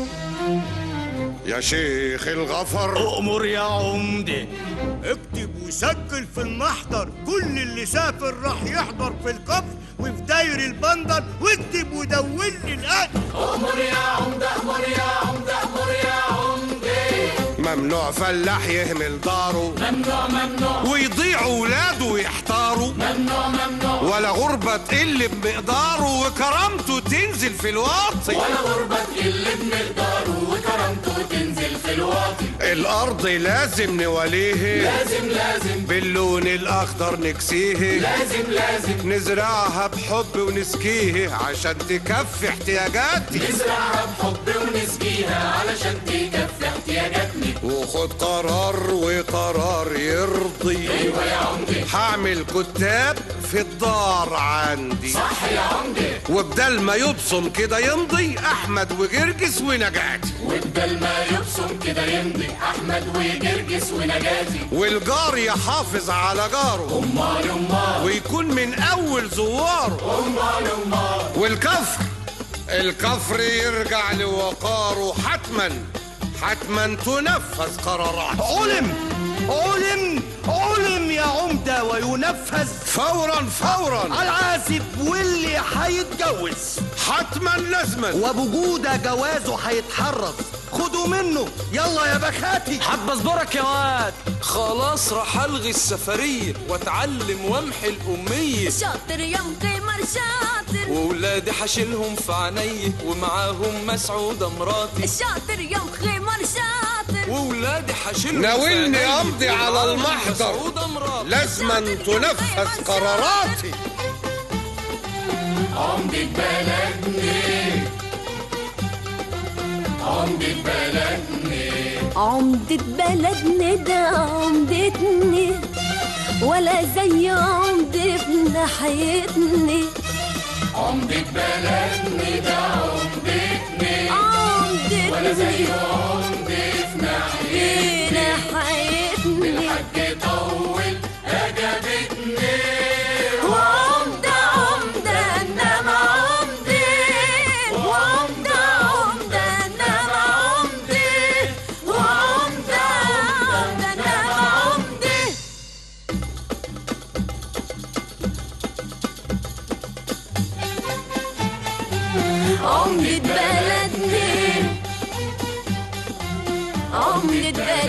يا شيخ الغفر أمر يا عمدة اكتب وسجل في المحضر كل اللي سافر راح يحضر في القبر وفي داير البندر واكتب ودون لي القتل أمر يا عمدة أمر يا عمدة أمر يا عمدي ممنوع فلاح يهمل داره ممنوع ممنوع ويضيع ولاده ويحتاروا ممنوع ممنوع ولا غربة تقل بمقداره وكرامته تنزل في الواطي ولا غربة تقل بمقداره وكرامته تنزل في الواطي الأرض لازم نوليه لازم لازم باللون الأخضر نكسيه لازم لازم نزرعها بحب ونسقيه عشان تكفي احتياجاتي نزرعها بحب ونسقيها علشان تكفي احتياجاتنا وخد قرار وقرار يرضي ايوه يا عمدي هعمل كتاب في الدار عندي صح يا عمدي وبدل ما يبصم كده يمضي احمد وجرجس ونجاتي وبدل ما يبصم كده يمضي احمد وجرجس ونجاتي والجار يحافظ على جاره امال امال ويكون من اول زواره امال امال والكفر الكفر يرجع لوقاره حتما حتما تنفذ قرارات علم علم علم يا عمدة وينفذ فورا فورا العازب واللي هيتجوز حتما لازما وبجودة جوازه هيتحرز خدوا منه يلا يا بخاتي حب اصبرك يا واد خلاص راح الغي السفريه واتعلم وامحي الاميه شاطر يا مقيمر شاطر وولادي حشيلهم في عيني ومعاهم مسعوده مراتي شاطر يا مقيمر شاطر وولادي حشيلهم ناولني في عيني امضي على ومعاهم المحضر مسعوده مراتي لازما تنفذ قراراتي عمدة بلدنا عمدة بلدنا عمدة بلدنا ده عمدتنا ولا زي عمدة في ناحيتنا عمدة بلدنا ده عمدتنا عمدتنا ولا زي عمدة في ناحيتنا ناحيتنا الحاج طول أجابتنا وعمدة عمدة انما عمدة وعمدة عمدة انما عمدة وعمدة عمدة انما عمدة عمدة بلدنا عمدة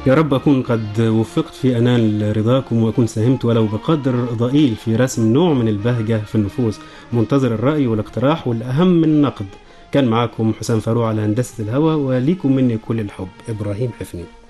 يا رب أكون قد وفقت في أنال رضاكم وأكون ساهمت ولو بقدر ضئيل في رسم نوع من البهجة في النفوس منتظر الرأي والاقتراح والأهم من النقد كان معاكم حسام فاروق على هندسة الهوى وليكم مني كل الحب إبراهيم حفني